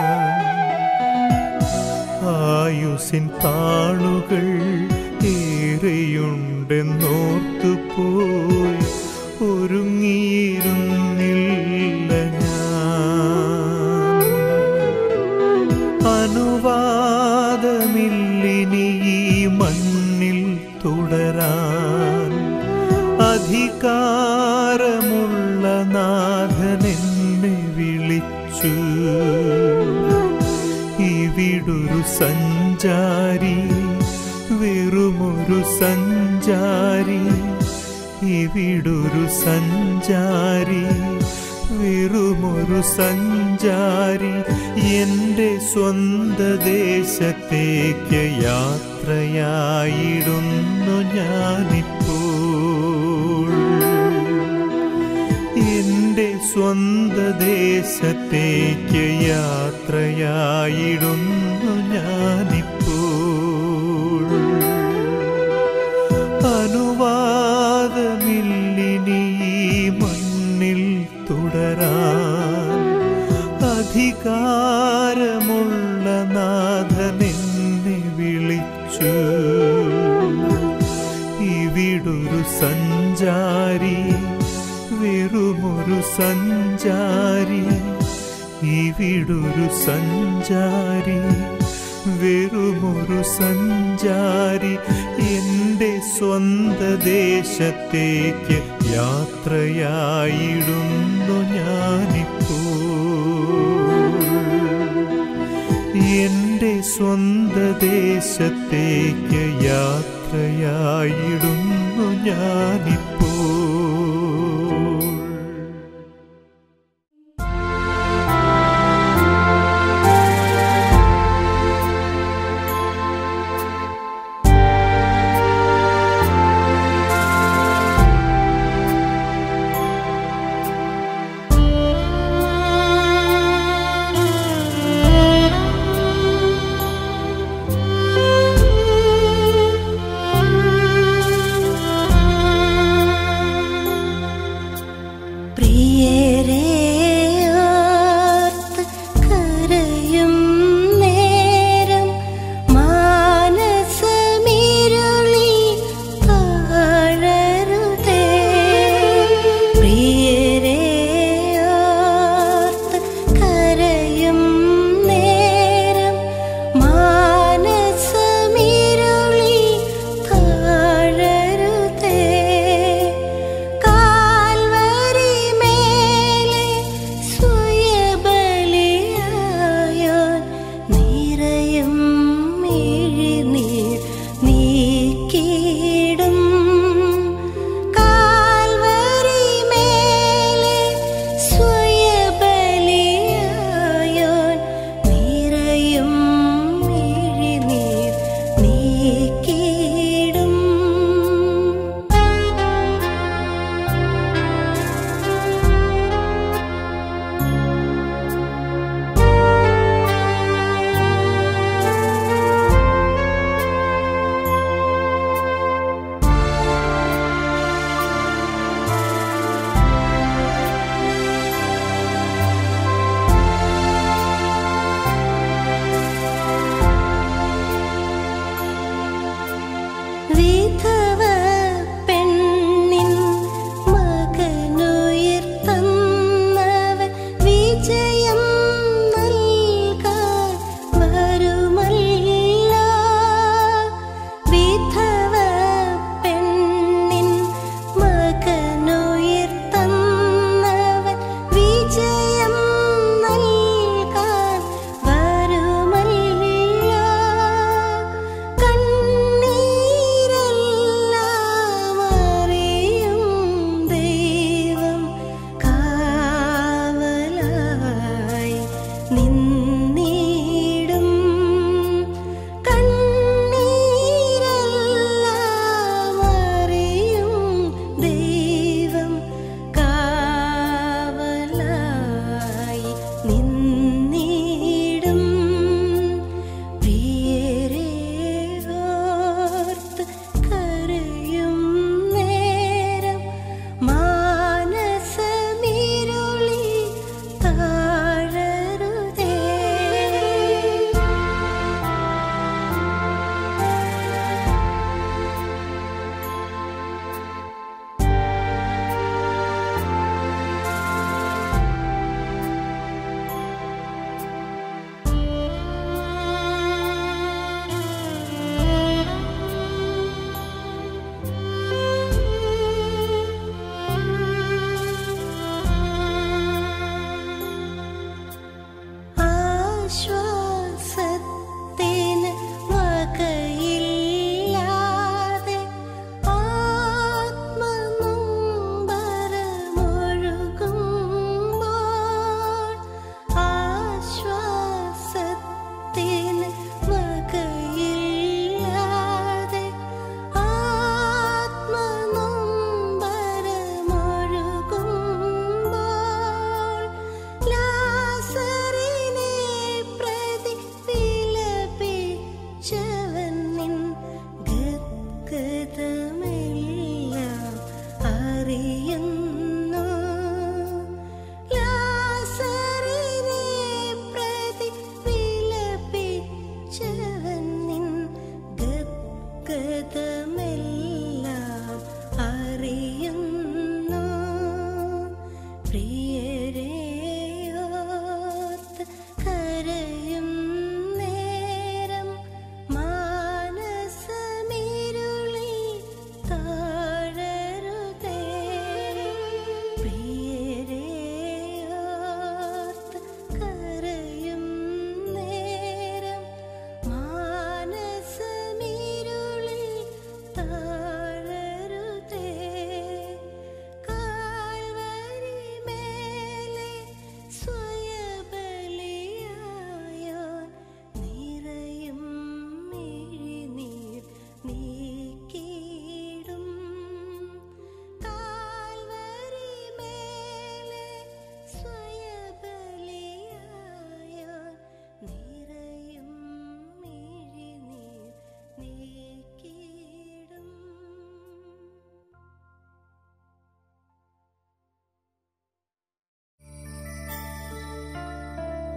ആയുസിൻ താളുകൾ ഏറെയുണ്ടെന്നോർത്തു പോയി ഒരുങ്ങിയിരുന്നില്ല ഞാൻ അനുവാദമില്ലിനി ഈ മണ്ണിൽ തുടരാൻ അധികാരമുള്ള നാഥൻ എന്നെ വിളിച്ചു ഇവിടൊരു സഞ്ചാരി വെറുമൊരു സഞ്ചാരി ഇവിടൊരു സഞ്ചാരി വെറുമൊരു സഞ്ചാരി എൻ്റെ സ്വന്ത ദേശത്തേക്ക് യാത്രയായിടുന്നു ഞാനിപ്പോൾ എൻ്റെ സ്വന്ത ദേശത്തേക്ക് യാത്രയായിടുന്നു ഞാനിപ്പോൾ അനുവാദമില്ലിനി ഈ മണ്ണിൽ തുടരാൻ അധികാരമുള്ള നാഥൻ എന്നെ വിളിച്ചു ഇവിടൊരു സഞ്ചാരി വെറുമൊരു സഞ്ചാരി ഇവിടൊരു സഞ്ചാരി വെറുമൊരു സഞ്ചാരി എൻ്റെ സ്വന്ത ദേശത്തേക്ക് യാത്രയായിടുന്നു ഞാനിപ്പോൾ എന്റെ സ്വന്ത ദേശത്തേക്ക് യാത്രയായിടുന്നു ഞാനിപ്പോൾ പ്രിയരെ ഓർത്ത് കരയും നേരം മാനസമിരുളി താഴരുതേ പ്രിയരെ ഓർത്ത് കരയും നേരം മാനസമിരുളി താഴരുതേ കാൽവരി മേലെ സ്വയബലിയായോൻ നിറയും മിഴിനീർ നീക്കിയിടും കാൽവരി മേലെ സ്വയബലിയായോൻ നിറയും മിഴിനീർ നീക്കിയിടും വിധവ പെണ്ണിൻ മകനുയർത്തന്നവൻ വിജയം നൽകാൻ വരുമല്ലോ വിധവ പെണ്ണിൻ മകനുയർത്തന്നവൻ വിജയം നൽകാൻ വരുമല്ലോ കണ്ണീരെല്ലാം അറിയും ദൈവം കാവലായി നിന്നിടും കണ്ണീരെല്ലാം അറിയും ദൈവം കാവലായി നിന്നിടും പ്രിയരെ ഓർത്ത് കരയും നേരം മാനസമിരുളി താഴരുതേ ആശ്വാസത്തിന് വകയില്ലാതെ ആത്മനൊമ്പരമൊഴുകുമ്പോൾ ആശ്വാസത്തിന് വകയില്ലാതെ ആത്മനൊമ്പരമൊഴുകുമ്പോൾ ലാസറിനെ പ്രതി വിലപിച്ചവൻ നിൻ ഗദ്ഗതമെല്ലാം അറിയുന്നു ലാസറിനെ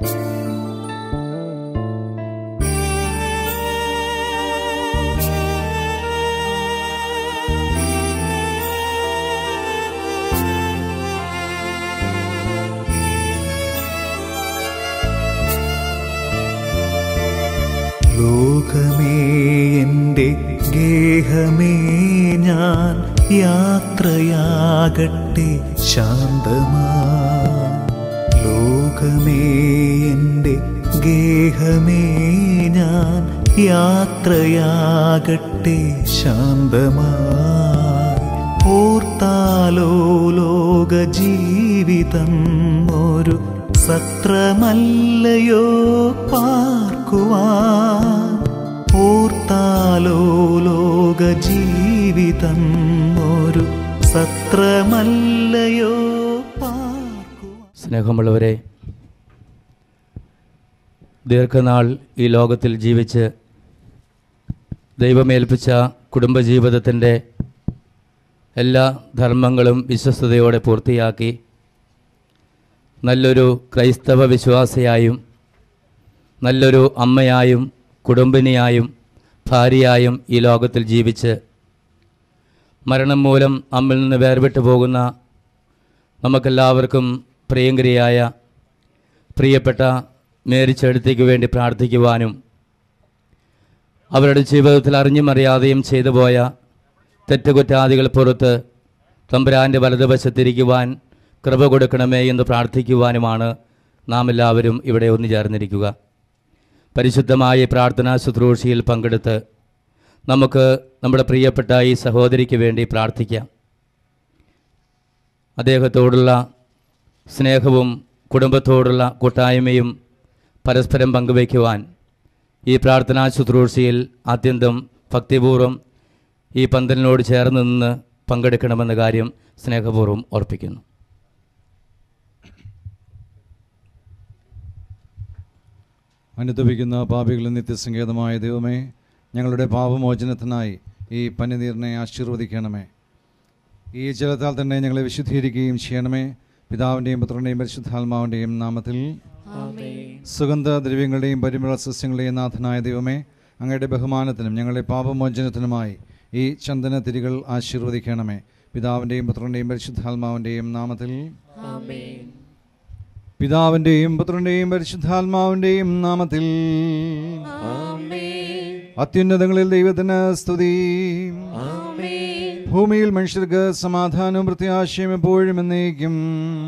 ലോകമേ എൻ്റെ ഗേഹമേ ഞാൻ യാത്രയാകട്ടെ ശാന്തമാ ലോകമേ എൻ്റെ ഗേഹമേ ഞാൻ യാത്രയാകട്ടെ ശാന്തമായി ഓർത്താലോ ലോക ജീവിതം ഒരു സത്രമല്ലയോ പാർക്കുവാൻ ഓർത്താലോ ലോക ജീവിതം ഒരു സത്രമല്ലയോ പാർക്കുവാൻ സ്നേഹമുള്ളവരെ ദീർഘനാൾ ഈ ലോകത്തിൽ ജീവിച്ച് ദൈവമേൽപ്പിച്ച കുടുംബജീവിതത്തിൻ്റെ എല്ലാ ധർമ്മങ്ങളും വിശ്വസ്തയോടെ പൂർത്തിയാക്കി നല്ലൊരു ക്രൈസ്തവ വിശ്വാസിയായും നല്ലൊരു അമ്മയായും കുടുംബിനിയായും ഭാര്യയായും ഈ ലോകത്തിൽ ജീവിച്ച് മരണം മൂലം അമ്മിൽ നിന്ന് വേർപെട്ടു പോകുന്ന നമുക്കെല്ലാവർക്കും പ്രിയങ്കരിയായ പ്രിയപ്പെട്ട മേരിച്ചെടുത്തേക്ക് വേണ്ടി പ്രാർത്ഥിക്കുവാനും അവരുടെ ജീവിതത്തിൽ അറിഞ്ഞും അറിയാതെയും ചെയ്തു പോയ തെറ്റുകുറ്റാദികൾ പുറത്ത് തമ്പുരാൻ്റെ വലതുവശത്തിരിക്കുവാൻ കൃപ കൊടുക്കണമേ എന്ന് പ്രാർത്ഥിക്കുവാനുമാണ് നാം എല്ലാവരും ഇവിടെ ഒന്നു ചേർന്നിരിക്കുക പരിശുദ്ധമായ ഈ പ്രാർത്ഥനാ ശുശ്രൂഷയിൽ പങ്കെടുത്ത് നമുക്ക് നമ്മുടെ പ്രിയപ്പെട്ട ഈ സഹോദരിക്ക് വേണ്ടി പ്രാർത്ഥിക്കാം അദ്ദേഹത്തോടുള്ള സ്നേഹവും കുടുംബത്തോടുള്ള കൂട്ടായ്മയും പരസ്പരം പങ്കുവയ്ക്കുവാൻ ഈ പ്രാർത്ഥനാ ശുശ്രൂഷയിൽ അത്യന്തം ഭക്തിപൂർവ്വം ഈ പന്തലിനോട് ചേർന്ന് നിന്ന് പങ്കെടുക്കണമെന്ന കാര്യം സ്നേഹപൂർവ്വം ഓർപ്പിക്കുന്നു അനുദപിക്കുന്ന പാപികളിൽ നിത്യസങ്കേതമായ ദൈവമേ ഞങ്ങളുടെ പാപമോചനത്തിനായി ഈ പനിനീറിനെ ആശീർവദിക്കണമേ ഈ ജലത്താൽ തന്നെ ഞങ്ങളെ വിശുദ്ധീകരിക്കുകയും ചെയ്യണമേ പിതാവിൻ്റെയും പുത്രൻ്റെയും പരിശുദ്ധാത്മാവിൻ്റെയും നാമത്തിൽ സുഗന്ധ ദ്രവ്യങ്ങളുടെയും പരിമള സസ്യങ്ങളുടെയും നാഥനായ ദൈവമേ അങ്ങയുടെ ബഹുമാനത്തിനും ഞങ്ങളുടെ പാപമോചനത്തിനുമായി ഈ ചന്ദന തിരികൾ ആശീർവദിക്കണമേ പിതാവിൻ്റെയും പുത്രൻ്റെയും പരിശുദ്ധാത്മാവിൻ്റെയും നാമത്തിൽ പിതാവിൻ്റെയും പുത്രൻ്റെയും പരിശുദ്ധാത്മാവിൻ്റെയും നാമത്തിൽ അത്യുന്നതങ്ങളിൽ ദൈവത്തിന് സ്തുതി ഭൂമിയിൽ മനുഷ്യർക്ക് സമാധാനവും പ്രത്യാശയും എപ്പോഴും എന്നേക്കും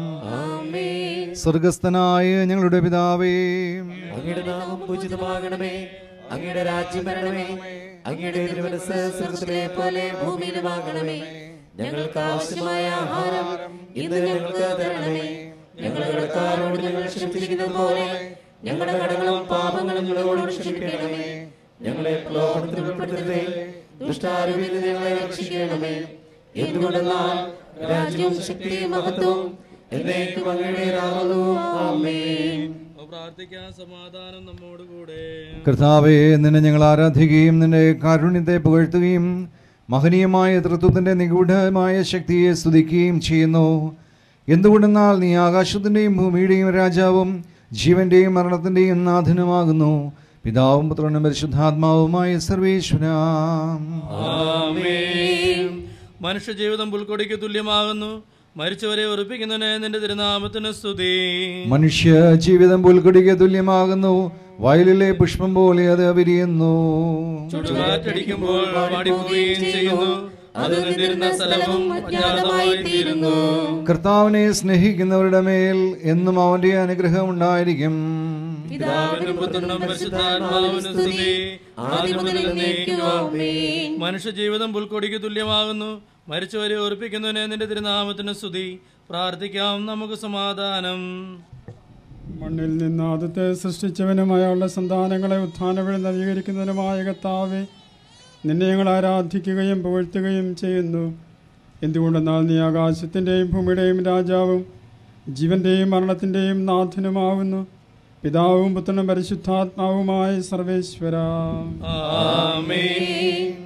സ്വർഗസ്ഥനായ ഞങ്ങളുടെ പിതാവേ അങ്ങയുടെ നാമം പൂജിതമാകണമേ അങ്ങയുടെ രാജ്യം വരണമേ അങ്ങയുടെ തിരുമനസ് സ്വർഗത്തിലെ പോലെ ഭൂമിയിലുമാകണമേ ഞങ്ങൾക്ക് ആവശ്യമായ ആഹാരം ഇന്ന് ഞങ്ങൾക്ക് തരണമേ ഞങ്ങളുടെ കടക്കാരോട് ഞങ്ങൾ ക്ഷമിച്ചിരിക്കുന്നത് പോലെ ഞങ്ങളുടെ കടങ്ങളും പാപങ്ങളും ഞങ്ങളോട് ക്ഷമിക്കണമേ ഞങ്ങളെ പ്രലോഭനത്തിൽ ഉൾപ്പെടുത്തരുതേ ദുഷ്ടാരൂപിയിൽ നിന്ന് ഞങ്ങളെ രക്ഷിക്കണമേ എന്തുകൊണ്ടെന്നാൽ രാജ്യവും ശക്തിയും മഹത്വവും എന്നേക്കും അങ്ങയുടേതാകുന്നു ആമേൻ പ്രാർത്ഥിക്കാൻ സമാധാനം നമ്മോടുകൂടെ കർത്താവെ നിന്നെ ഞങ്ങൾ ആരാധിക്കുകയും നിന്റെ കാരുണ്യത്തെ പുകഴ്ത്തുകയും മഹനീയമായ തൃത്വത്തിൻ്റെ നിഗൂഢമായ ശക്തിയെ സ്തുതിക്കുകയും ചെയ്യുന്നു എന്തുകൊണ്ടെന്നാൽ നീ ആകാശത്തിൻ്റെയും ഭൂമിയുടെയും രാജാവും ജീവന്റെയും മരണത്തിൻ്റെയും നാഥനുമാകുന്നു പിതാവും പുത്രനും പരിശുദ്ധാത്മാവുമായ സർവേശ്വരാം ആമേൻ മനുഷ്യജീവിതം പുൽക്കൊടിക്ക് തുല്യമാകുന്നു മരിച്ചവരെ ഉറപ്പിക്കുന്നതിന് നിന്റെ തിരുനാമത്തിന് സ്തുതി മനുഷ്യ ജീവിതം പുൽക്കൊടിക്ക് തുല്യമാകുന്നു വയലിലെ പുഷ്പം പോലെ അത് വിരിയുന്നു ചുടുകാറ്റടിക്കുമ്പോൾ വാടിപ്പോവുകയും ചെയ്യുന്നു അത് നിന്നിരുന്ന സ്ഥലവും അജ്ഞാതമായി തീരുന്നു കർത്താവിനെ സ്നേഹിക്കുന്നവരുടെ മേൽ എന്നും അവന്റെ അനുഗ്രഹം ഉണ്ടായിരിക്കും പിതാവിനും പുത്രനും പരിശുദ്ധാത്മാവിനും സ്തുതി ആദ്യം മുതൽ എന്നേക്കും ആമേൻ. മനുഷ്യജീവിതം പുൽക്കൊടിക്ക് തുല്യമാകുന്നു മരിച്ചവരെ ഓർപ്പിക്കുന്നതിന് നിന്റെ തിരുനാമത്തിന് സ്തുതി പ്രാർത്ഥിക്കാം നമുക്ക് സമാധാനം മണ്ണിൽ നിന്ന് ആദ്യത്തെ സൃഷ്ടിച്ചവനും അയാളുടെ സന്താനങ്ങളെ ഉത്ഥാനവഴി നവീകരിക്കുന്നതിനുമായ കർത്താവെ നിന്നെ ഞങ്ങൾ ആരാധിക്കുകയും പുകഴ്ത്തുകയും ചെയ്യുന്നു എന്തുകൊണ്ടെന്നാൽ നീ ആകാശത്തിൻ്റെയും ഭൂമിയുടെയും രാജാവും ജീവന്റെയും മരണത്തിൻ്റെയും നാഥനുമാവുന്നു പിതാവും പുത്രനും പരിശുദ്ധാത്മാവുമായ സർവേശ്വര ആമേൻ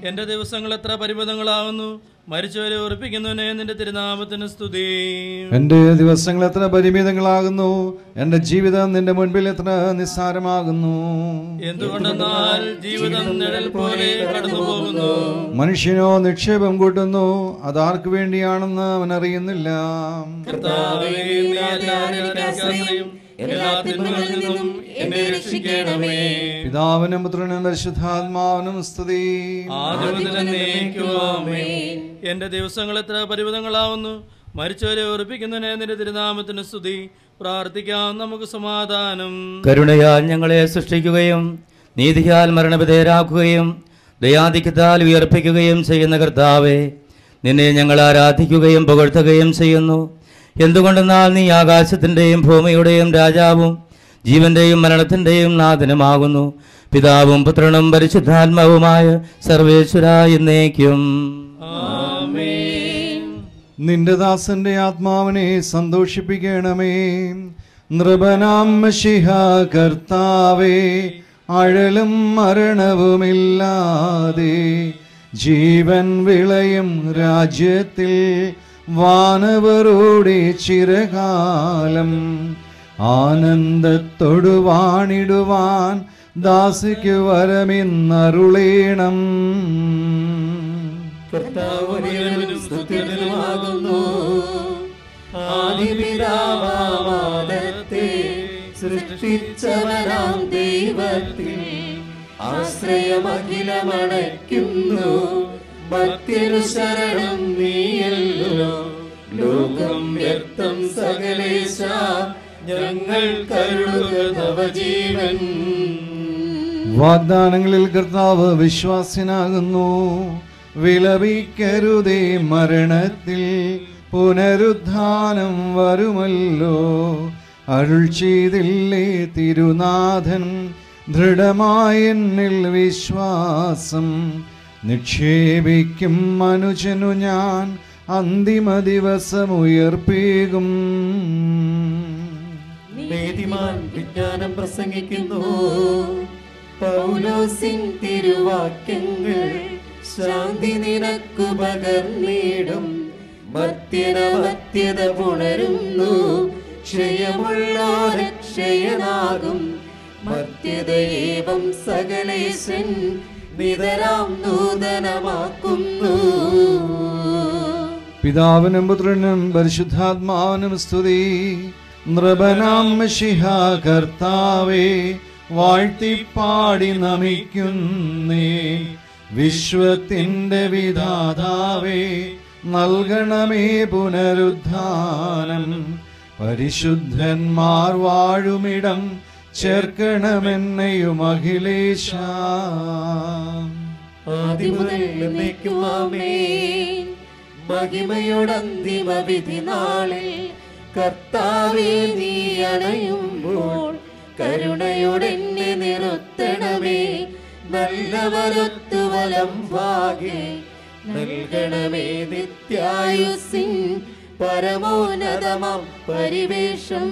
എന്റെ ദിവസങ്ങൾ എത്ര പരിമിതങ്ങളാകുന്നു മരിച്ചവരെ ഉറപ്പിക്കുന്നവനെ നിന്റെ തിരുനാമത്തിന് സ്തുതി എൻ്റെ ദിവസങ്ങൾ എത്ര പരിമിതങ്ങളാകുന്നു എൻ്റെ ജീവിതം നിന്റെ മുൻപിൽ എത്ര നിസ്സാരമാകുന്നു എന്തുകൊണ്ടെന്നാൽ ജീവിതം നിഴൽ പോലെ കടന്നു പോകുന്നു മനുഷ്യനോ നിക്ഷേപം കൂട്ടുന്നു അതാർക്ക് വേണ്ടിയാണെന്ന് അവൻ അറിയുന്നില്ല കർത്താവേ, നീ അല്ലാതെ ആശ്രയം എല്ലാ തിന്മകളിൽ നിന്നും എന്നെ രക്ഷിക്കണമേ പിതാവിനും പുത്രനും പരിശുദ്ധാത്മാവിനും സ്തുതി ആദ്യം മുതൽ എന്നേക്കും ആമേൻ. എന്റെ ദിവസങ്ങൾ എത്ര പരിമിതങ്ങളാവുന്നു മരിച്ചവരെ ഉറപ്പിക്കുന്നതിനെ നിന്റെ തിരുനാമത്തിന് സ്തുതി പ്രാർത്ഥിക്കാം നമുക്ക് സമാധാനം കരുണയാൽ ഞങ്ങളെ സൃഷ്ടിക്കുകയും നീതിയാൽ മരണവിധേയരാക്കുകയും ദയാധിക്യത്താൽ ഉയർപ്പിക്കുകയും ചെയ്യുന്ന കർത്താവെ നിന്നെ ഞങ്ങൾ ആരാധിക്കുകയും പുകഴ്ത്തുകയും ചെയ്യുന്നു എന്തുകൊണ്ടെന്നാൽ നീ ആകാശത്തിൻ്റെയും ഭൂമിയുടെയും രാജാവും ജീവന്റെയും മരണത്തിൻ്റെയും നാഥനുമാകുന്നു പിതാവും പുത്രനും പരിശുദ്ധാത്മാവുമായ സർവേശ്വര എന്നേക്കും നിന്റെ ദാസന്റെ ആത്മാവിനെ സന്തോഷിപ്പിക്കണമേ നൃപനാം മഷിഹ കർത്താവേ അഴലും മരണവുമില്ലാതെ ജീവൻ വിളയും രാജ്യത്തിൽ വാനവരോടെ ചിരകാലം ആനന്ദത്തോടു വാണിടുവാൻ ദാസിക്ക് വരമെന്നരുളേണം കർത്താവിനും സ്തുത്യനുമാകുന്നു ആദിപിതാവാദത്തെ സൃഷ്ടിച്ചവനാം ദൈവത്തിൽ ആശ്രയമഖിലമണയ്ക്കുന്നു ഭക്തിരു ശരണം നീയല്ലോ ലോകം വ്യക്തം സകലേശ ഞങ്ങൾ കരുളുക നവജീവൻ വാഗ്ദാനങ്ങളിൽ കർത്താവ് വിശ്വാസ്യനാകുന്നു വിലപിക്കരുതേ മരണത്തിൽ പുനരുദ്ധാനം വരുമല്ലോ അരുൾ ചെയ്തില്ലേ തിരുനാഥൻ ദൃഢമായ എന്നിൽ വിശ്വാസം നിക്ഷേപിക്കും മനുജനു ഞാൻ അന്തിമ ദിവസമുയർപ്പേകും നീതിമാൻ വിജ്ഞാനം പ്രസംഗിക്കുന്നു പൗലോസിൻ തിരുവാക്യങ്ങൾ ശാന്തി നിനക്കു പകർന്നിടും മത്യനമത്യത പുണരുന്നു ക്ഷയമുള്ളോരെ ക്ഷയനാകും മത്യതയേവം സകലേശൻ നിതരാം നൂതനമാക്കുന്നു പിതാവിനും പുത്രനും പരിശുദ്ധാത്മാവിനും സ്തുതി നൃപനാം മഷിഹ കർത്താവേ വാഴ്ത്തിപ്പാടി നമിക്കുന്നേ വിശ്വത്തിൻ്റെ വിധാതാവേ നൽകണമേ പുനരുദ്ധാനം പരിശുദ്ധന്മാർ വാഴുമിടം ചേർക്കണമെന്നെയും അഖിലേശ ആദിമുതൽ എന്നേക്കും ആമേൻ മഹിമയോടന്തിമ വിധി നാളിൽ കർത്താവേ നീ അണയുമ്പോൾ കരുണയോടെന്നെ നിർത്തണമേ നല്ലവരൊത്തു വലം ഭാഗേ നൽകണമേ നിത്യായുസിൻ പരമോന്നതമം പരിവേഷം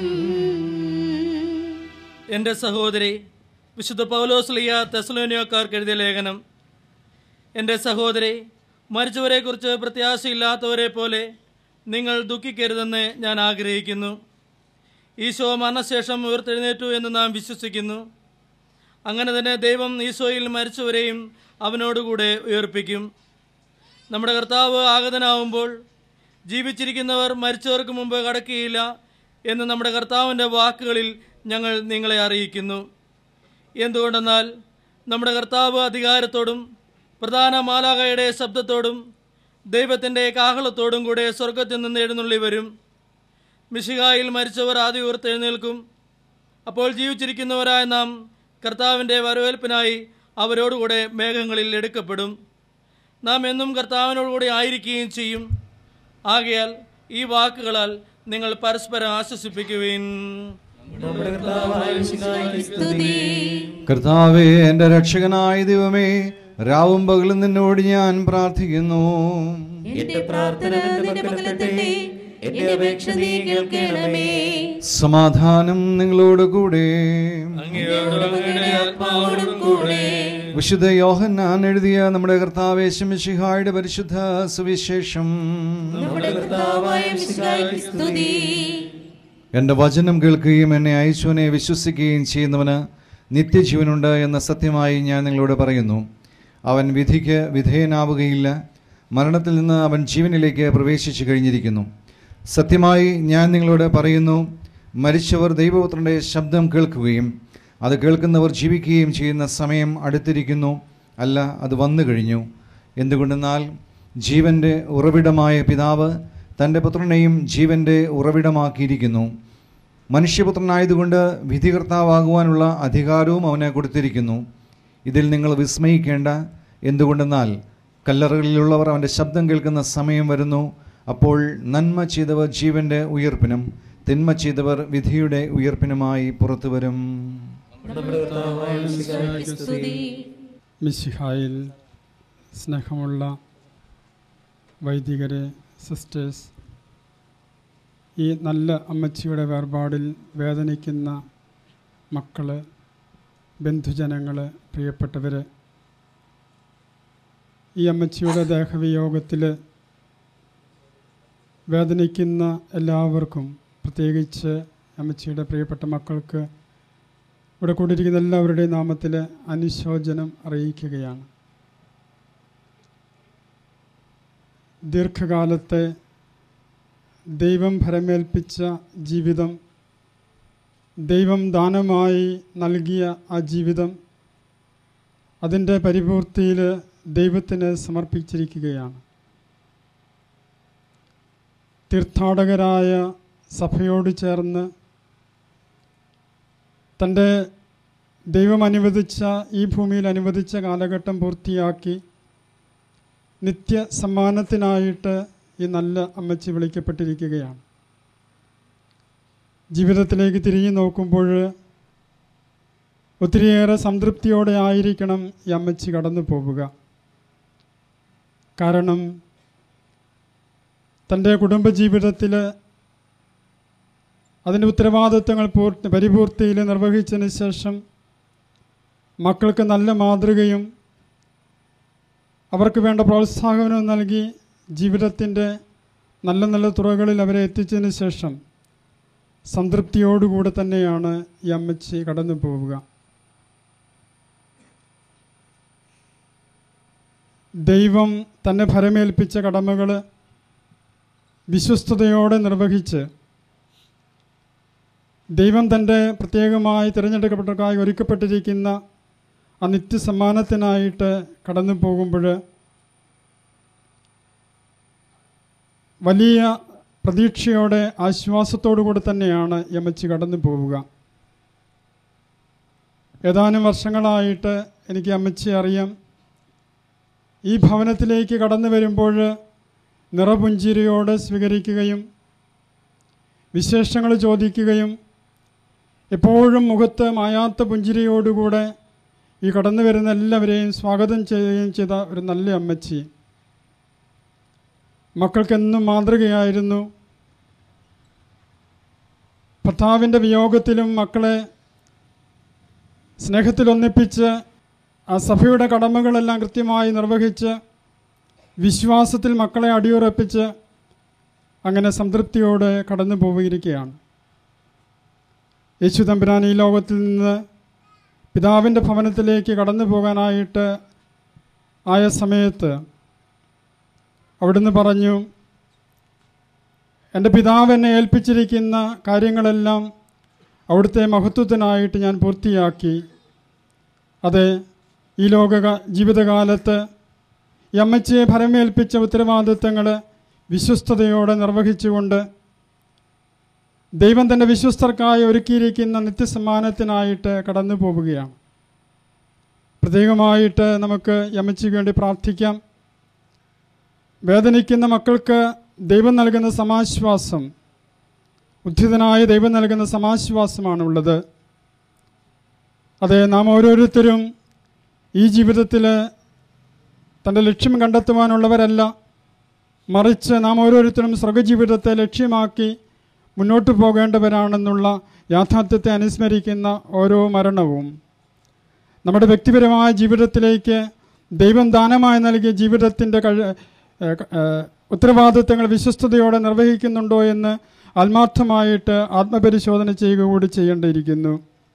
എൻ്റെ സഹോദരി വിശുദ്ധ പൗലോസ്ലിയ തെസലോനിയോക്കാർക്ക് എഴുതിയ ലേഖനം എൻ്റെ സഹോദരി മരിച്ചവരെക്കുറിച്ച് പ്രത്യാശയില്ലാത്തവരെ പോലെ നിങ്ങൾ ദുഃഖിക്കരുതെന്ന് ഞാൻ ആഗ്രഹിക്കുന്നു ഈശോ മരണശേഷം ഉയർത്തെഴുന്നേറ്റു എന്ന് നാം വിശ്വസിക്കുന്നു അങ്ങനെ തന്നെ ദൈവം ഈശോയിൽ മരിച്ചവരെയും അവനോടുകൂടെ ഉയർപ്പിക്കും നമ്മുടെ കർത്താവ് ആഗതനാവുമ്പോൾ ജീവിച്ചിരിക്കുന്നവർ മരിച്ചവർക്ക് മുമ്പ് കടക്കുകയില്ല എന്ന് നമ്മുടെ കർത്താവിൻ്റെ വാക്കുകളിൽ ഞങ്ങൾ നിങ്ങളെ അറിയിക്കുന്നു എന്തുകൊണ്ടെന്നാൽ നമ്മുടെ കർത്താവ് അധികാരത്തോടും പ്രധാന മാലാകയുടെ ശബ്ദത്തോടും ദൈവത്തിൻ്റെ കാഹളത്തോടും കൂടെ സ്വർഗത്തിൽ നിന്ന് എഴുന്നള്ളി വരും മിശികായിൽ മരിച്ചവർ ആദ്യ ഉയർത്തെഴുന്നേൽക്കും അപ്പോൾ ജീവിച്ചിരിക്കുന്നവരായ നാം കർത്താവിൻ്റെ വരവേൽപ്പിനായി അവരോടുകൂടെ മേഘങ്ങളിൽ എടുക്കപ്പെടും നാം എന്നും കർത്താവിനോടുകൂടി ആയിരിക്കുകയും ചെയ്യും ആകയാൽ ഈ വാക്കുകളാൽ നിങ്ങൾ പരസ്പരം ആശ്വസിപ്പിക്കുവിൻ നമ്മുടെ കർത്താവായ മിശിഹായ്ക്ക് സ്തുതി കർത്താവേ എൻ്റെ രക്ഷകനായ ദൈവമേ രാവും പകലും നിന്നോട് ഞാൻ പ്രാർത്ഥിക്കുന്നു എന്റെ പ്രാർത്ഥന നിന്റെ പക്കലെത്തട്ടെ എന്റെ അപേക്ഷ നീ കേൾക്കണമേ സമാധാനം നിങ്ങളോട് കൂടെ അങ്ങയോടും അങ്ങയുടെ ആത്മാവോടും കൂടെ വിശുദ്ധ യോഹന്നാൻ എഴുതിയ നമ്മുടെ കർത്താവേശമിഷിഹായുടെ പരിശുദ്ധ സുവിശേഷം നമ്മുടെ കർത്താവായ മിശിഹായ്ക്ക് സ്തുതി എൻ്റെ വചനം കേൾക്കുകയും എന്നെ അയച്ചവനെ വിശ്വസിക്കുകയും ചെയ്യുന്നവന് നിത്യജീവനുണ്ട് എന്ന സത്യമായി ഞാൻ നിങ്ങളോട് പറയുന്നു അവൻ വിധിക്ക് വിധേയനാവുകയില്ല മരണത്തിൽ നിന്ന് അവൻ ജീവനിലേക്ക് പ്രവേശിച്ചു കഴിഞ്ഞിരിക്കുന്നു സത്യമായി ഞാൻ നിങ്ങളോട് പറയുന്നു മരിച്ചവർ ദൈവപുത്രൻ്റെ ശബ്ദം കേൾക്കുകയും അത് കേൾക്കുന്നവർ ജീവിക്കുകയും ചെയ്യുന്ന സമയം അടുത്തിരിക്കുന്നു അല്ല അത് വന്നു കഴിഞ്ഞു എന്തുകൊണ്ടെന്നാൽ ജീവൻ്റെ ഉറവിടമായ പിതാവ് തൻ്റെ പുത്രനെയും ജീവൻ്റെ ഉറവിടമാക്കിയിരിക്കുന്നു മനുഷ്യപുത്രനായതുകൊണ്ട് വിധികർത്താവാകുവാനുള്ള അധികാരവും അവന് കൊടുത്തിരിക്കുന്നു ഇതിൽ നിങ്ങൾ വിസ്മയിക്കേണ്ട എന്തുകൊണ്ടെന്നാൽ കല്ലറകളിലുള്ളവർ അവൻ്റെ ശബ്ദം കേൾക്കുന്ന സമയം വരുന്നു അപ്പോൾ നന്മ ചെയ്തവർ ജീവൻ്റെ ഉയർപ്പിനും തിന്മ ചെയ്തവർ വിധിയുടെ ഉയർപ്പിനുമായി പുറത്തു വരും നമ്മുടെ കർത്താവായ മിശിഹായ്ക്ക് സ്തുതി മിശിഹായിൽ സ്നേഹമുള്ള വൈദികരെ സിസ്റ്റേഴ്സ് ഈ നല്ല അമ്മച്ചിയുടെ വേർപാടിൽ വേദനിക്കുന്ന മക്കള് ബന്ധുജനങ്ങൾ പ്രിയപ്പെട്ടവർ ഈ അമ്മച്ചിയുടെ ദേഹവിയോഗത്തിൽ വേദനിക്കുന്ന എല്ലാവർക്കും പ്രത്യേകിച്ച് അമ്മച്ചിയുടെ പ്രിയപ്പെട്ട മക്കൾക്ക് ഇവിടെ കൂടിയിരിക്കുന്ന എല്ലാവരുടെയും നാമത്തിൽ അനുശോചനം അറിയിക്കുകയാണ് ദീർഘകാലത്തെ ദൈവം ഭരമേൽപ്പിച്ച ജീവിതം ദൈവം ദാനമായി നൽകിയ ആ ജീവിതം അതിൻ്റെ പരിപൂർത്തിയിൽ ദൈവത്തിന് സമർപ്പിച്ചിരിക്കുകയാണ് തീർത്ഥാടകരായ സഭയോട് ചേർന്ന് തൻ്റെ ദൈവം അനുവദിച്ച ഈ ഭൂമിയിൽ അനുവദിച്ച കാലഘട്ടം പൂർത്തിയാക്കി നിത്യ സമ്മാനത്തിനായിട്ട് ഈ നല്ല അമ്മച്ചി വിളിക്കപ്പെട്ടിരിക്കുകയാണ് ജീവിതത്തിലേക്ക് തിരിഞ്ഞു നോക്കുമ്പോൾ ഒത്തിരിയേറെ സംതൃപ്തിയോടെ ആയിരിക്കണം ഈ അമ്മച്ചി കടന്നു പോവുക കാരണം തൻ്റെ കുടുംബജീവിതത്തിൽ അതിൻ്റെ ഉത്തരവാദിത്വങ്ങൾ പൂർത്തി പരിപൂർത്തിയിൽ നിർവഹിച്ചതിന് ശേഷം മക്കൾക്ക് നല്ല മാതൃകയും അവർക്ക് വേണ്ട പ്രോത്സാഹനവും നൽകി ജീവിതത്തിൻ്റെ നല്ല നല്ല തുറകളിൽ അവരെ എത്തിച്ചതിന് ശേഷം സംതൃപ്തിയോടുകൂടെ തന്നെയാണ് ഈ അമ്മച്ചി കടന്നു പോവുക ദൈവം തന്നെ ഭരമേൽപ്പിച്ച കടമകൾ വിശ്വസ്തയോടെ നിർവഹിച്ച് ദൈവം തൻ്റെ പ്രത്യേകമായി തിരഞ്ഞെടുക്കപ്പെട്ടവർക്കായി ഒരുക്കപ്പെട്ടിരിക്കുന്ന ആ നിത്യസമ്മാനത്തിനായിട്ട് കടന്നു പോകുമ്പോൾ വലിയ പ്രതീക്ഷയോടെ ആശ്വാസത്തോടു കൂടെ തന്നെയാണ് യമച്ച് കടന്നു പോവുക ഏതാനും വർഷങ്ങളായിട്ട് എനിക്ക് അമ്മച്ചി അറിയാം ഈ ഭവനത്തിലേക്ക് കടന്നു വരുമ്പോൾ നിറപുഞ്ചിരിയോടെ സ്വീകരിക്കുകയും വിശേഷങ്ങൾ ചോദിക്കുകയും എപ്പോഴും മുഖത്ത് മായാത്ത പുഞ്ചിരിയോടുകൂടെ ഈ കടന്നു വരുന്ന എല്ലാവരെയും സ്വാഗതം ചെയ്യുകയും ചെയ്ത ഒരു നല്ല അമ്മച്ചി മക്കൾക്കെന്നും മാതൃകയായിരുന്നു ഭർത്താവിൻ്റെ വിയോഗത്തിലും മക്കളെ സ്നേഹത്തിലൊന്നിപ്പിച്ച് ആ സഭയുടെ കടമകളെല്ലാം കൃത്യമായി നിർവഹിച്ച് വിശ്വാസത്തിൽ മക്കളെ അടിയുറപ്പിച്ച് അങ്ങനെ സംതൃപ്തിയോടെ കടന്നു പോവുകയാണ് യേശു തമ്പുരാൻ ഈ ലോകത്തിൽ നിന്ന് പിതാവിൻ്റെ ഭവനത്തിലേക്ക് കടന്നു പോകാനായിട്ട് ആയ സമയത്ത് അവിടുന്ന് പറഞ്ഞു എൻ്റെ പിതാവ് എന്നെ ഏൽപ്പിച്ചിരിക്കുന്ന കാര്യങ്ങളെല്ലാം അവിടുത്തെ മഹത്വത്തിനായിട്ട് ഞാൻ പൂർത്തിയാക്കി അതെ ഈ ലോക ജീവിതകാലത്ത് ഈ അമ്മച്ചിയെ ഭരമേൽപ്പിച്ച ഉത്തരവാദിത്തങ്ങൾ വിശ്വസ്തയോടെ നിർവഹിച്ചുകൊണ്ട് ദൈവം തൻ്റെ വിശ്വസ്തർക്കായി ഒരുക്കിയിരിക്കുന്ന നിത്യസമ്മാനത്തിനായിട്ട് കടന്നു പോവുകയാണ് പ്രത്യേകമായിട്ട് നമുക്ക് യമച്ചിക്ക് വേണ്ടി പ്രാർത്ഥിക്കാം വേദനിക്കുന്ന മക്കൾക്ക് ദൈവം നൽകുന്ന സമാശ്വാസം ഉദ്ധിതനായ ദൈവം നൽകുന്ന സമാശ്വാസമാണുള്ളത് അതെ നാം ഓരോരുത്തരും ഈ ജീവിതത്തിൽ തൻ്റെ ലക്ഷ്യം കണ്ടെത്തുവാനുള്ളവരല്ല മറിച്ച് നാം ഓരോരുത്തരും സ്വർഗജീവിതത്തെ ലക്ഷ്യമാക്കി മുന്നോട്ട് പോകേണ്ടവരാണെന്നുള്ള യാഥാർത്ഥ്യത്തെ അനുസ്മരിക്കുന്ന ഓരോ മരണവും നമ്മുടെ വ്യക്തിപരമായ ജീവിതത്തിലേക്ക് ദൈവം ദാനമായി നൽകിയ ജീവിതത്തിൻ്റെ കഴി ഏഹ് ക- ഏഹ് ഉത്തരവാദിത്തങ്ങൾ വിശ്വസ്തയോടെ നിർവഹിക്കുന്നുണ്ടോ എന്ന് ആത്മാർത്ഥമായിട്ട് ആത്മപരിശോധന ചെയ്യുക കൂടി ചെയ്യേണ്ടിയിരിക്കുന്നു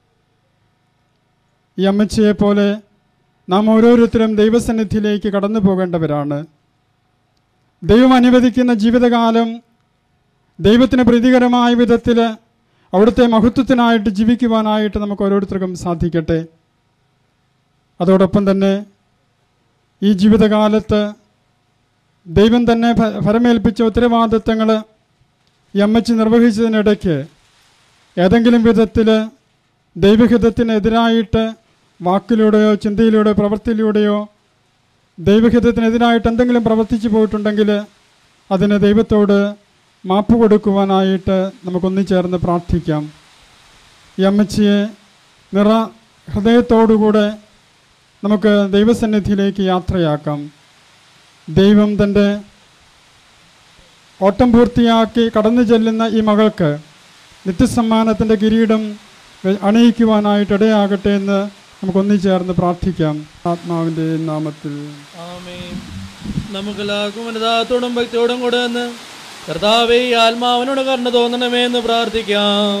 ഈ അമ്മച്ചിയെ പോലെ നാം ഓരോരുത്തരും ദൈവസന്നിധിയിലേക്ക് കടന്നു പോകേണ്ടവരാണ് ദൈവം അനുവദിക്കുന്ന ജീവിതകാലം ദൈവത്തിന് പ്രീതികരമായ വിധത്തിൽ അവിടുത്തെ മഹത്വത്തിനായിട്ട് ജീവിക്കുവാനായിട്ട് നമുക്ക് ഓരോരുത്തർക്കും സാധിക്കട്ടെ അതോടൊപ്പം തന്നെ ഈ ജീവിതകാലത്ത് ദൈവം തന്നെ ഫ- ഫലമേൽപ്പിച്ച ഉത്തരവാദിത്തങ്ങൾ ഈ അമ്മച്ചി നിർവഹിച്ചതിനിടയ്ക്ക് ഏതെങ്കിലും വിധത്തിൽ ദൈവഹിതത്തിനെതിരായിട്ട് വാക്കിലൂടെയോ ചിന്തയിലൂടെയോ പ്രവൃത്തിയിലൂടെയോ ദൈവഹിതത്തിനെതിരായിട്ട് എന്തെങ്കിലും പ്രവർത്തിച്ചു പോയിട്ടുണ്ടെങ്കിൽ അതിന് ദൈവത്തോട് മാപ്പ് കൊടുക്കുവാനായിട്ട് നമുക്കൊന്നു ചേർന്ന് പ്രാർത്ഥിക്കാം ഈ അമ്മച്ചിയെ നിറ ഹൃദയത്തോടുകൂടെ നമുക്ക് ദൈവസന്നിധിയിലേക്ക് യാത്രയാക്കാം ദൈവം തൻ്റെ ഓട്ടം പൂർത്തിയാക്കി കടന്നു ചെല്ലുന്ന ഈ മകൾക്ക് നിത്യസമ്മാനത്തിൻ്റെ കിരീടം വെ- അണിയിക്കുവാനായിട്ട് ഇടയാകട്ടെ എന്ന് നമുക്കൊന്നു ചേർന്ന് പ്രാർത്ഥിക്കാം ആത്മാവിൻ്റെ നാമത്തിൽ ആമേൻ നമുക്കെല്ലാവർക്കും വനിതാത്തോടും ഭക്തിയോടും കൂടെ എന്ന് കർത്താവേ ഈ ആത്മാവിനോട് കരുണ തോന്നണമേ എന്ന് പ്രാർത്ഥിക്കാം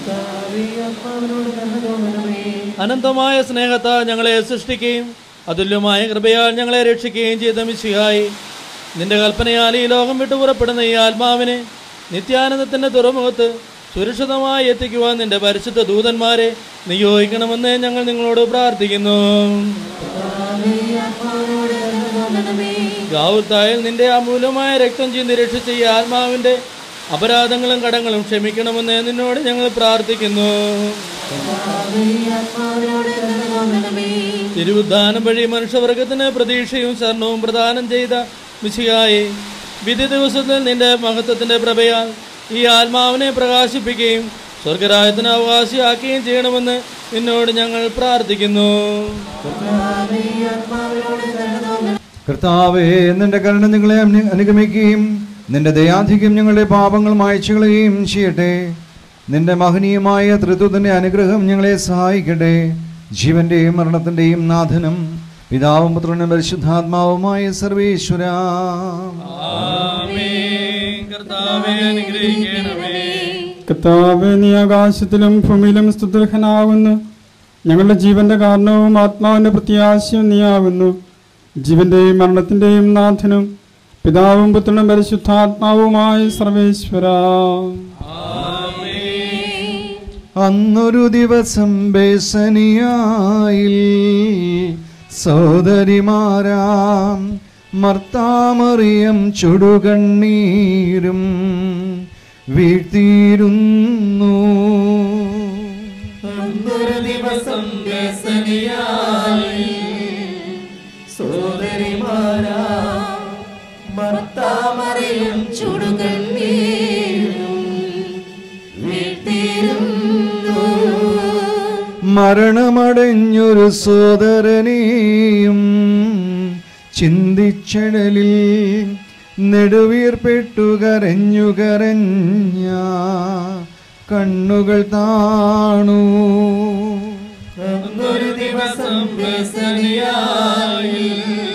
അനന്തമായ സ്നേഹത്താൽ ഞങ്ങളെ സൃഷ്ടിക്കുകയും അതുല്യമായ കൃപയാൽ ഞങ്ങളെ രക്ഷിക്കുകയും ചെയ്ത മിശിഹായി നിന്റെ കൽപ്പനയാൽ ഈ ലോകം വിട്ടു പുറപ്പെടുന്ന ഈ ആത്മാവിനെ നിത്യാനന്ദത്തിന്റെ തുറമുഖത്ത് സുരക്ഷിതമായി എത്തിക്കുവാൻ നിന്റെ പരിശുദ്ധ ദൂതന്മാരെ നിയോഗിക്കണമെന്ന് ഞങ്ങൾ നിങ്ങളോട് പ്രാർത്ഥിക്കുന്നു ഗാവുത്തായിൽ നിന്റെ അമൂല്യമായ രക്തം ചിന്തി രക്ഷിച്ച ഈ ആത്മാവിന്റെ അപരാധങ്ങളും കടങ്ങളും ക്ഷമിക്കണമെന്ന് നിന്നോട് ഞങ്ങൾ പ്രാർത്ഥിക്കുന്നു തിരുവുദ്ധാനം വഴി മനുഷ്യവർഗത്തിന് പ്രതീക്ഷയും ശരണവും പ്രദാനം ചെയ്ത മിശിയായി വിധി ദിവസത്തിൽ നിന്റെ മഹത്വത്തിന്റെ പ്രഭയാൽ ഈ ആത്മാവിനെ പ്രകാശിപ്പിക്കുകയും സ്വർഗരാജ്യത്തിന് അവകാശിയാക്കുകയും ചെയ്യണമെന്ന് നിന്നോട് ഞങ്ങൾ പ്രാർത്ഥിക്കുന്നു കർത്താവേ നിന്റെ കരുണ നിങ്ങളെ അനു- അനുഗമിക്കുകയും നിന്റെ ദയാധിക്യം ഞങ്ങളുടെ പാപങ്ങൾ മായച്ചു കളയുകയും ചെയ്യട്ടെ നിന്റെ മഹനീയമായ ത്രിത്വത്തിന്റെ അനുഗ്രഹം ഞങ്ങളെ സഹായിക്കട്ടെ ജീവന്റെയും മരണത്തിന്റെയും നാഥനും പിതാവും പുത്രനും പരിശുദ്ധാത്മാവുമായ സർവേശ്വര കർത്താവേ അനുഗ്രഹിക്കണമേ കർത്താവേ നീ ആകാശത്തിലും ഭൂമിയിലും സ്തുതർഹനാകുന്നു ഞങ്ങളുടെ ജീവന്റെ കാരണവും ആത്മാവിന്റെ പ്രത്യാശയും നീയാകുന്നു ജീവന്റെയും മരണത്തിന്റെയും നാഥനും പിതാവും പുത്രനും പരിശുദ്ധാത്മാവുമായ സർവേശ്വര അന്നൊരു ദിവസം ബേസനിയായിൽ സോദരിമാരാം മർത്താമറിയം ചുടുകണ്ണീരും വീഴ്ത്തിയിരുന്നു ഒരു ദിവസം വ്യസനിയായി സോദരിമാരാ മർത്താമറിയും ചുടുകണ്ണീരും വീട്ടിരുന്നു മരണമടഞ്ഞൊരു സോദരനെയും ചിന്തിച്ചടലിൽ നെടുവീർപ്പെട്ടു കരഞ്ഞു കരഞ്ഞ കണ്ണുകൾ താണു ഒരു ദിവസം വ്യസനിയായി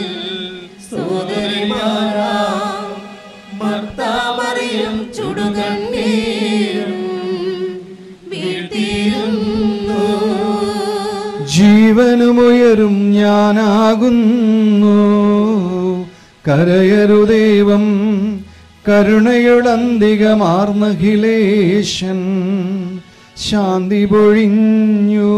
സോദരിമാരാ മർത്താമറിയും ചുടുകണ്ണീരും വീട്ടിരുന്നു ജീവനുമുയരും ഞാനാകുന്നു കരയരുദേവം കരുണയുടന്തികമാർന്നഖിലേശൻ ശാന്തി പൊഴിഞ്ഞു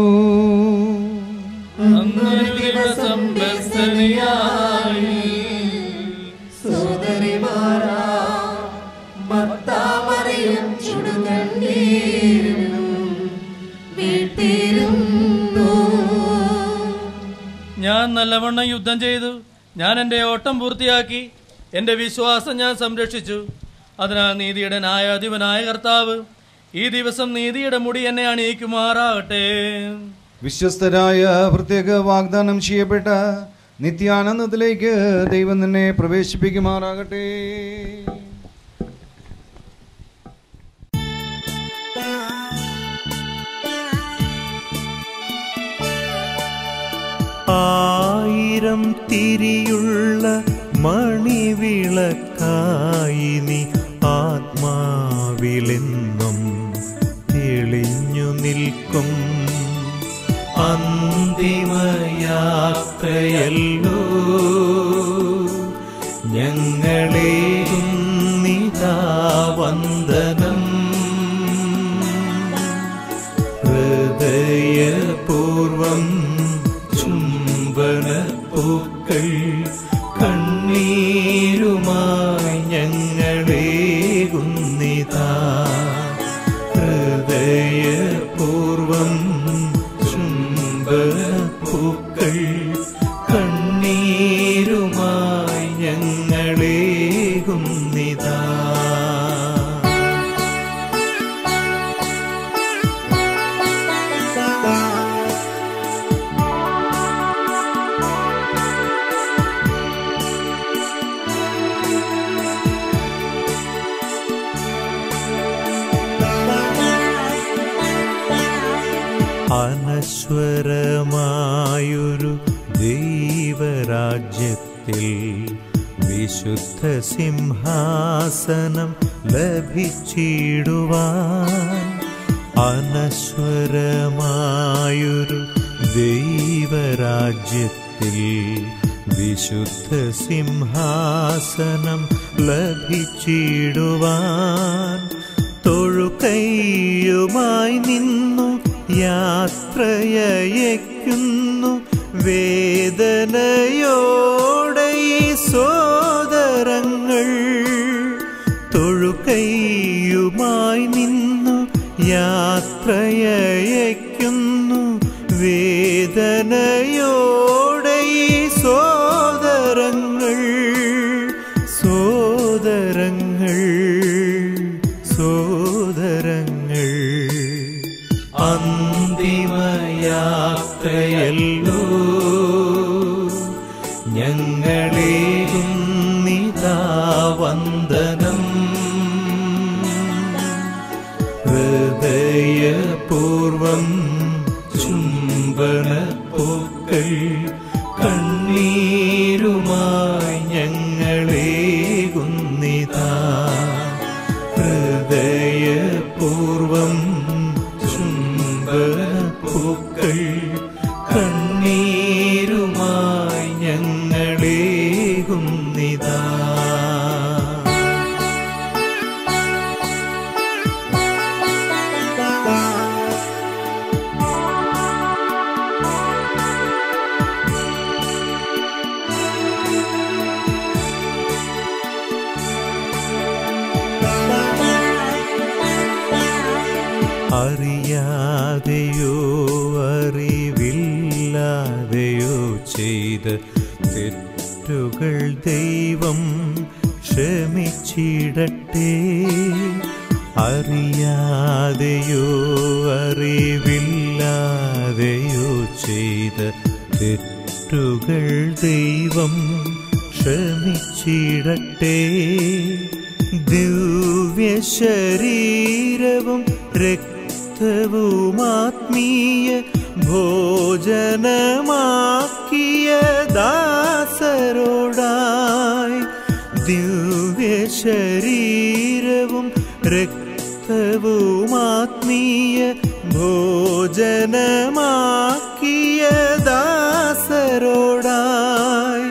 അന്നൊരു ദിവസം വ്യസനിയായി സോദരിമാരാ മർത്താമറിയും ചുടുകണ്ണീരും വീട്ടിരുന്നു ഞാൻ നല്ലവണ്ണം യുദ്ധം ചെയ്തു ഞാൻ എൻ്റെ ഓട്ടം പൂർത്തിയാക്കി എൻ്റെ വിശ്വാസം ഞാൻ സംരക്ഷിച്ചു അതിനാൽ നീതിയുടെ ന്യായാധിപനായ കർത്താവ് ഈ ദിവസം നീതിയുടെ മുടി എന്നെ അണിയിക്കുമാറാകട്ടെ വിശ്വസ്തരായ പ്രത്യേക വാഗ്ദാനം ചെയ്യപ്പെട്ട നിത്യാനന്ദത്തിലേക്ക് ദൈവം നിന്നെ പ്രവേശിപ്പിക്കുമാറാകട്ടെ ആ ആയിരം തിരിയുള്ള മണിവിളക്കായി നീ ആത്മാവിലെന്നും തെളിഞ്ഞു നിൽക്കും അന്തിമയാത്രയല്ലോ ഞങ്ങളേകും നിതാ വന്ദനം ഹൃദയപൂർവം ചുംബന പൂക്കൾ കണ്ണീരുമായി ഞങ്ങളേകുന്നിതാ ഹൃദയപൂർവം ചുംബന പൂക്കൾ കണ്ണീരുമായി ഞങ്ങളേകുന്നിതാ അനശ്വരമായൊരു ദൈവരാജ്യത്തിൽ വിശുദ്ധ സിംഹാസനം ലഭിച്ചിടുവാൻ അനശ്വരമായൊരു ദൈവരാജ്യത്തിൽ വിശുദ്ധ സിംഹാസനം ലഭിച്ചിടുവാൻ തൊഴുകൈയുമായി നിന്നു യാത്രയയക്കുന്നു വേദനയോടെ ഈ സോദരങ്ങൾ തൊഴുകൈയുമായി നിന്നു യാത്രയയക്കുന്നു വേദനയോടെ ഈ സോദരങ്ങൾ സോദരങ്ങൾ സോദരങ്ങൾ അന്തിമയാത്രയല്ലോ ഞങ്ങളേകും നിതാ വന്ദനം ഹൃദയപൂർവം ചുംബന പൂക്കൾ കണ്ണീരുമായി ഞങ്ങളേകുന്നിതാ ഹൃദയപൂർവം ചുംബന പൂക്കൾ കണ്ണീരുമായി ഞങ്ങളേകുന്നിതാ അറിയാതെയോ അറിവില്ലാതെയോ ചെയ്ത തെറ്റുകൾ ദൈവം ക്ഷമിച്ചിടട്ടെ അറിയാതെയോ അറിവില്ലാതെയോ ചെയ്ത തെറ്റുകൾ ദൈവം ക്ഷമിച്ചിടട്ടെ ദിവ്യ ശരീരവും രക്തവും ആത്മീയ ഭോജനമാക്കിയ ദാസരോടായി ദിവ്യ ശരീരവും രക്തവും ആത്മീയ ഭോജനമാക്കിയ ദാസരോടായി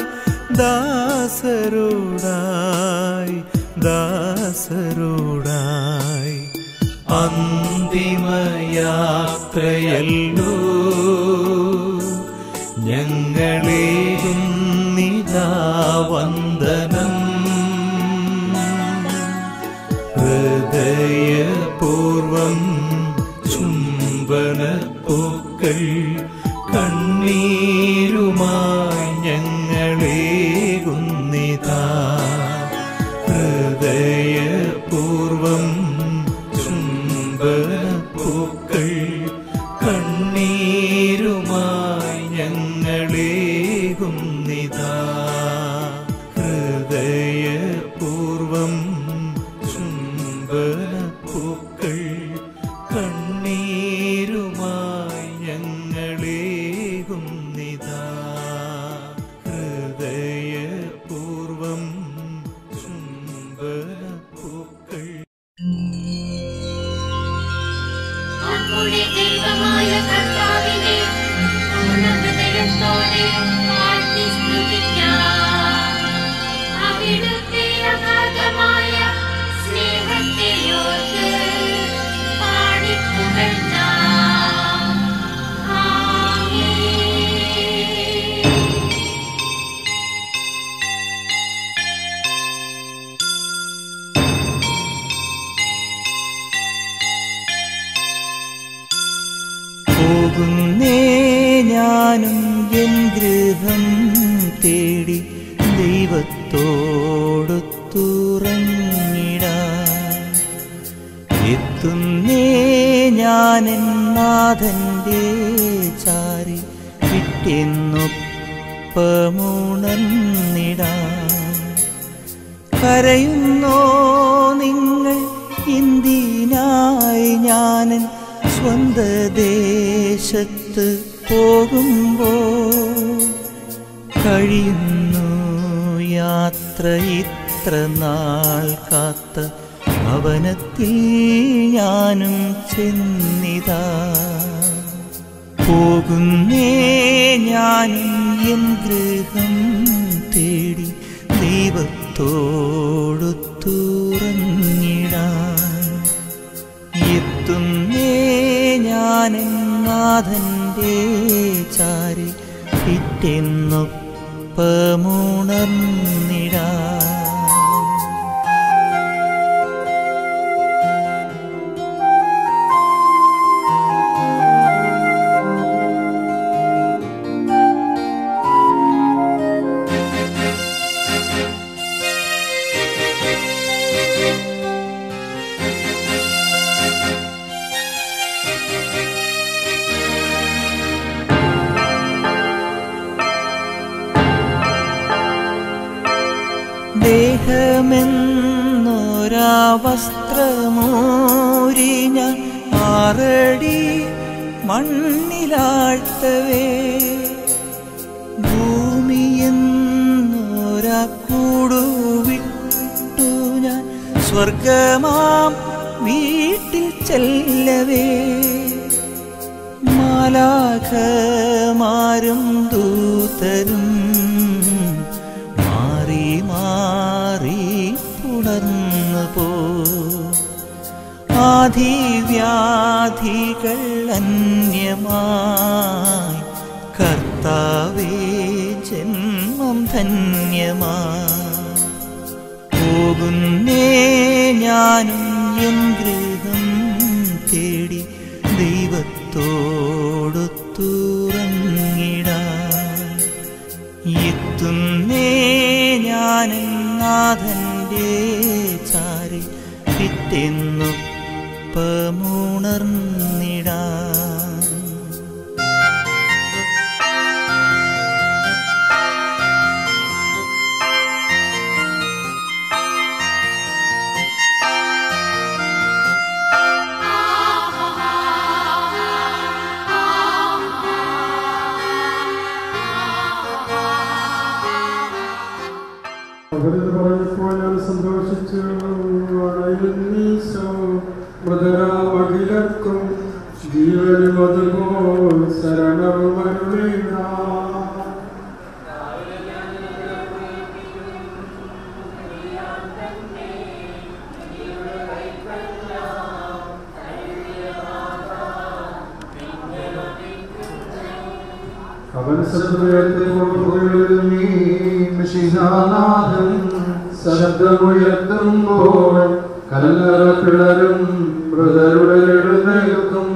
ദാസരോടായി ദാസരോടായി അന്തിമയാത്രയല്ലോ ഞങ്ങളേകും നിതാ വന്ദനം ഹൃദയപൂർവം ചുംബന പൂക്കൾ കണ്ണീരുമായി ഞങ്ങളേകുന്നിതാ ഹൃദയപൂർവം ചുംബന പൂക്കൾ കണ്ണീരുമായി ഞങ്ങളേകുന്നിതാ ഹൃദയപൂർവം ചുംബന പൂക്കൾ കണ്ണീരുമായി ഞങ്ങളേകുന്നിതാ നമ്മുടെ ദൈവമായ കർത്താവിനെ പൂർണ്ണഹൃദയത്തോടെ വാഴ്ത്തി സ്തുതിക്കാം. അവിടുത്തെ അഗാധമായ സ്നേഹത്തെ ഓർത്ത് പാടിപ്പുകഴ്ത്താം. ആമേൻ. പോകുന്നേ ഞാനും എൻ ഗൃഹം തേടി ദൈവത്തോടൊത്തുറങ്ങിടാൻ എത്തുന്നേ ഞാനെൻ നാഥൻ്റെ ചാരി വിട്ടെന്നൊപ്പമുണർന്നിടാൻ കരയുന്നോ നിങ്ങൾ എന്തിനായി ഞാനൻ സ്വന്ത ദേശത്ത് പോകുമ്പോൾ കഴിയുന്നു യാത്ര ഇത്ര നാൾ കാത്ത ഭവനത്തിൽ ഞാനും ചെന്നിതാ പോകുന്നേ ഞാനും എൻ ഗൃഹം തേടി ദൈവത്തോടൊത്തുറങ്ങിടാൻ എത്തുന്നേ ഞാനെൻ നാഥൻ്റെ ചാരി പിറ്റെന്നൊപ്പമുണർന്നിടാൻ ദേഹമെന്നൊരാ വസ്ത്രമൂരി ഞാൻ ആറടി മണ്ണിലാഴ്ത്തവേ ഭൂമിയെന്നൊരാ കൂടുവിട്ടു ഞാൻ സ്വർഗമാം വീട്ടിൽ ചെല്ലവേ മാലാഖമാരും ദൂതരും മാറി മാറി പുണർന്നു പോ ആധിവ്യാധികൾ അന്യമായി കർത്താവേ ജന്മം ധന്യമായി പോകുന്നേ ഞാനും എൻ ഗൃഹം തേടി ദൈവത്തോടൊത്തുറങ്ങിടാൻ എത്തുന്നേ ഞാനും നാഥൻ്റെ ചാരി പിറ്റെന്നൊപ്പമുണർന്നിടാൻ അവരിത് പറഞ്ഞപ്പോൾ ഞാൻ സന്തോഷിച്ചു അണയുന്നീശോ മൃതരാമകിലർക്കും ജീവനും അതുപോൽ ശരണവും അരുളിന അവൻ ശബ്ദമുയർത്തുമ്പോൾ ശബ്ദമുയർത്തുമ്പോൾ കല്ലറ പിളരും മൃതരുടെ എഴുന്നേൽക്കും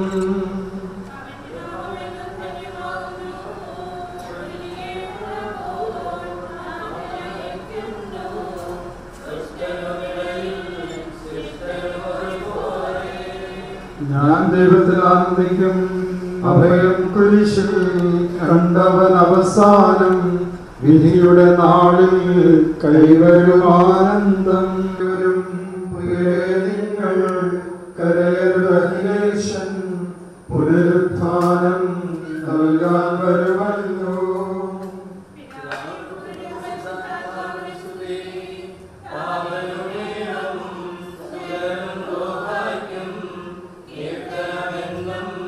ഞാൻ ദൈവത്തിൽ ആനന്ദിക്കും അഭയം കുരിശിൽ കണ്ടവൻ അവസാനം വിധിയുടെ നാളിൽ കൈവരും ആനന്ദം വരും പ്രിയരേ നിങ്ങൾ കരയരുത് അഖിലേശൻ പുനരുത്ഥാനം നൽകാൻ വരുമല്ലോ ും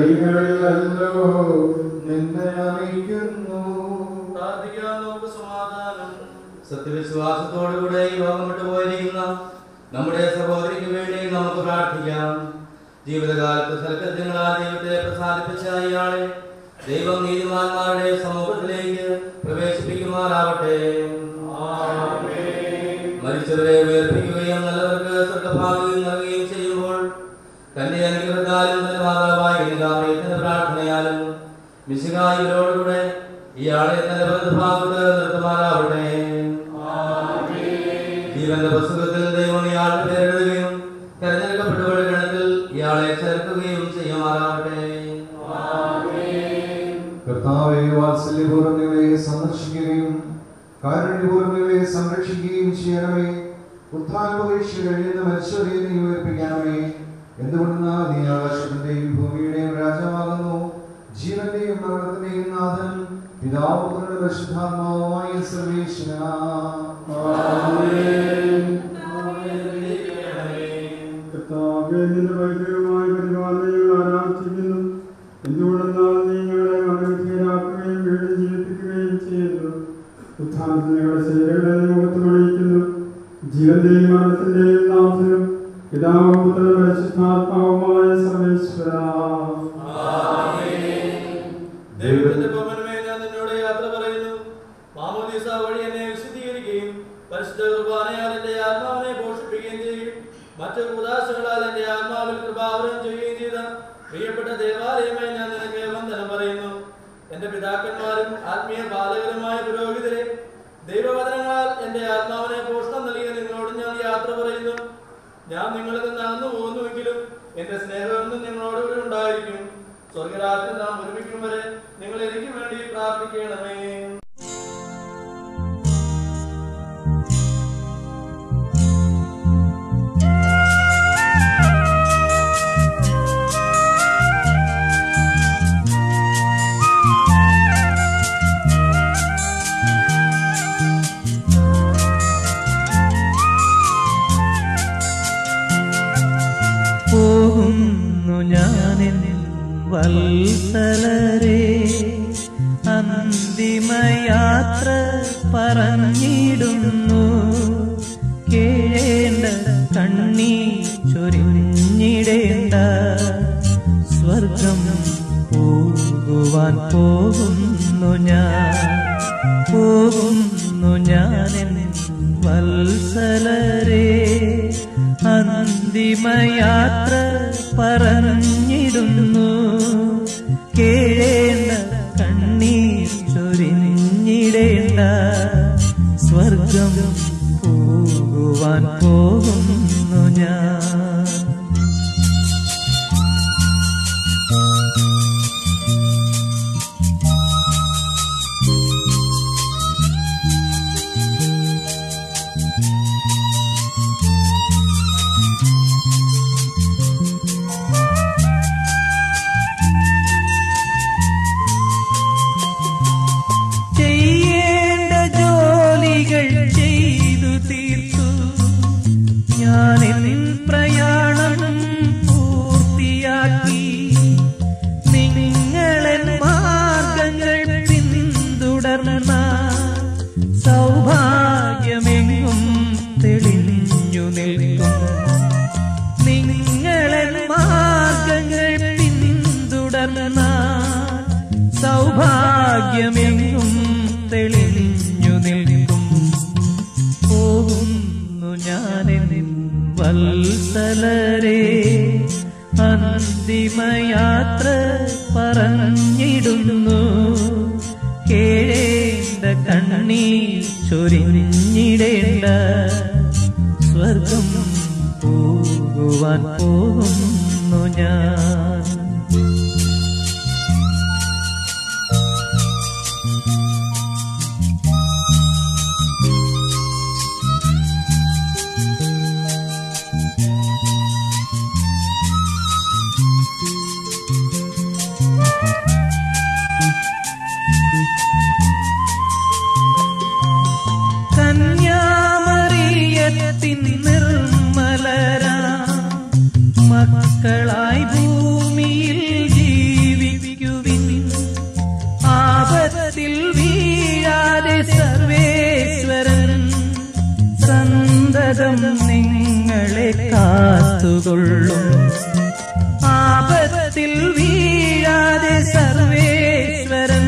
കൈകളിലല്ലോ നിന്നെ അറിയിക്കുന്നു പ്രാർത്ഥിക്കാൻ നമുക്ക് സമാധാനം സത്യവിശ്വാസത്തോടുകൂടെ ഈ ലോകം വിട്ടുപോയിരിക്കുന്ന നമ്മുടെ സഹോദരിക്ക് വേണ്ടി നമുക്ക് പ്രാർത്ഥിക്കാം ജീവിതകാലത്ത് സൽക്കൃത്യങ്ങളാൽ ദൈവത്തെ പ്രസാദിപ്പിച്ച ഇയാളെ ദൈവം നീതിമാന്മാരുടെ സമൂഹത്തിലേക്ക് പ്രവേശിപ്പിക്കുമാറാവട്ടെ മരിച്ചവരെ ഉയർപ്പിക്കുകയും നല്ലവർക്ക് സ്വർഗഭാഗ്യം നൽകുകയും ചെയ്യുമ്പോൾ തന്റെ അനുഗ്രഹത്താലും തന്റെ മാതാവായ ഗംഗാമയത്തിന്റെ പ്രാർത്ഥനയാലും മിശികായിരോടുകൂടെ ഇയാളെ തന്റെ വലതുഭാഗത്ത് നിർത്തുമാറാവട്ടെ ജീവന്റെ പുസ്തകത്തിൽ ദൈവം ഇയാളുടെ പേരെഴുതുകയും തെരഞ്ഞെടുക്കപ്പെട്ടവരുടെ ഗണത്തിൽ ഇയാളെ ചേർക്കുകയും ചെയ്യുമാറാവട്ടെ കർത്താവെ വാത്സല്യപൂർവ്വം നിങ്ങളെ സന്ദർശിക്കുകയും കാരുണ്യപൂർവ്വം നിങ്ങളെ സംരക്ഷിക്കുകയും ചെയ്യണമേ ഉത്ഥാന പരീക്ഷ കഴിയുന്ന മനുഷ്യരെ നീ ഉയർപ്പിക്കണമേ എന്തുകൊണ്ടെന്നാൽ നീ ആകാശത്തിന്റെയും ഭൂമിയുടെയും രാജാവാകുന്നു ജീവന്റെയും മരണത്തിന്റെയും നാഥൻ പിതാവ് പുത്രനും പരിശുദ്ധാത്മാവുമായ സർവേശ്വര കർത്താവേ, നിന്റെ വൈദ്യകമായ പരിപാലനങ്ങൾ ആരാധിക്കുന്നു എന്തുകൊണ്ടെന്നാൽ നീ ഞങ്ങളെ മരണവിധേയരാക്കുകയും വീണ്ടും ജീവിപ്പിക്കുകയും ചെയ്യുന്നു ഉത്ഥാനത്തിൽ ഞങ്ങളുടെ ശരീരങ്ങളെ നീ മുഖത്ത് പണിയിക്കുന്നു ജീവന്റെയും മരണത്തിന്റെയും നാഥനും പിതാവും പുത്രനും പരിശുദ്ധാത്മാവുമായ സർവേശ്വര ദൈവത്തിന്റെ പവനമേ ഞാൻ നിന്നോട് യാത്ര പറയുന്നു മാമോദീസ വഴി എന്നെ വിശദീകരിക്കുകയും പരിശുദ്ധ കുർബാനയാൽ എന്റെ ആത്മാവിനെ പോഷിപ്പിക്കുകയും ചെയ്യും മറ്റു ഉദാശകളാൽ എന്റെ ആത്മാവിൽ കൃപാവരം ചെയ്യുകയും ചെയ്ത പ്രിയപ്പെട്ട ദേവാലയമായി ഞാൻ നിനക്ക് വന്ദനം പറയുന്നു എന്റെ പിതാക്കന്മാരും ആത്മീയ ബാലകരുമായ പുരോഹിതരെ ദൈവവചനങ്ങളാൽ എന്റെ ആത്മാവിനെ പോഷണം നൽകിയ നിങ്ങളോട് ഞാൻ യാത്ര പറയുന്നു ഞാൻ നിങ്ങളിൽ നിന്ന് അകന്നു പോകുന്നുവെങ്കിലും എന്റെ സ്നേഹമെന്നും നിങ്ങളോട് കൂടെ ഉണ്ടായിരിക്കും സ്വർഗരാജ്യം നാം ഒരുമിക്കും വരെ നിങ്ങൾ എനിക്ക് വേണ്ടി പ്രാർത്ഥിക്കണമേ പോകുന്നു ഞാനിൻ വത്സലരെ അന്തിമയാത്ര പറഞ്ഞിടുന്നു കേഴേണ്ട കണ്ണീ ചൊരിഞ്ഞിടേണ്ട സ്വർഗം പോകുവാൻ പോകുന്നു ഞാൻ പോകുന്നു ഞാനെൻ വത്സലരെ അന്തിമയാത്ര പറഞ്ഞിടുന്നു കേഴേണ്ട കണ്ണീർ ചൊരിഞ്ഞിടേണ്ട സ്വർഗം പോകുവാൻ പോകുന്നു ഞാൻ ചെയ്യേണ്ട ജോലികൾ ചെയ്തു തീർത്തു ഞാനെൻ പ്രയാണം പൂർത്തിയാക്കി നിങ്ങളൻ മാർഗങ്ങൾ പിന്തുടർന്ന സൗഭാഗ്യമെങ്ങും തെളിഞ്ഞു നിൽക്കും നിങ്ങളൻ മാർഗങ്ങൾ പിന്തുടർന്ന സൗഭാഗ്യമെങ്ങും തെളിഞ്ഞു നിൽക്കും പോകുന്നു ഞാനെന്നിൻ വത്സലരെ അന്തിമയാത്ര പറഞ്ഞിടുന്നു കേഴേണ്ട കണ്ണീർ ചൊരിഞ്ഞിടേണ്ട സ്വർഗം പോകുവാൻ പോകുന്നു ഞാൻ കന്യാമറിയത്തിൻ നിർമ്മലരാ മക്കളായി ഭൂ കാത്തുകൊള്ളും ആപത്തിൽ വീഴാതെ സർവേശ്വരൻ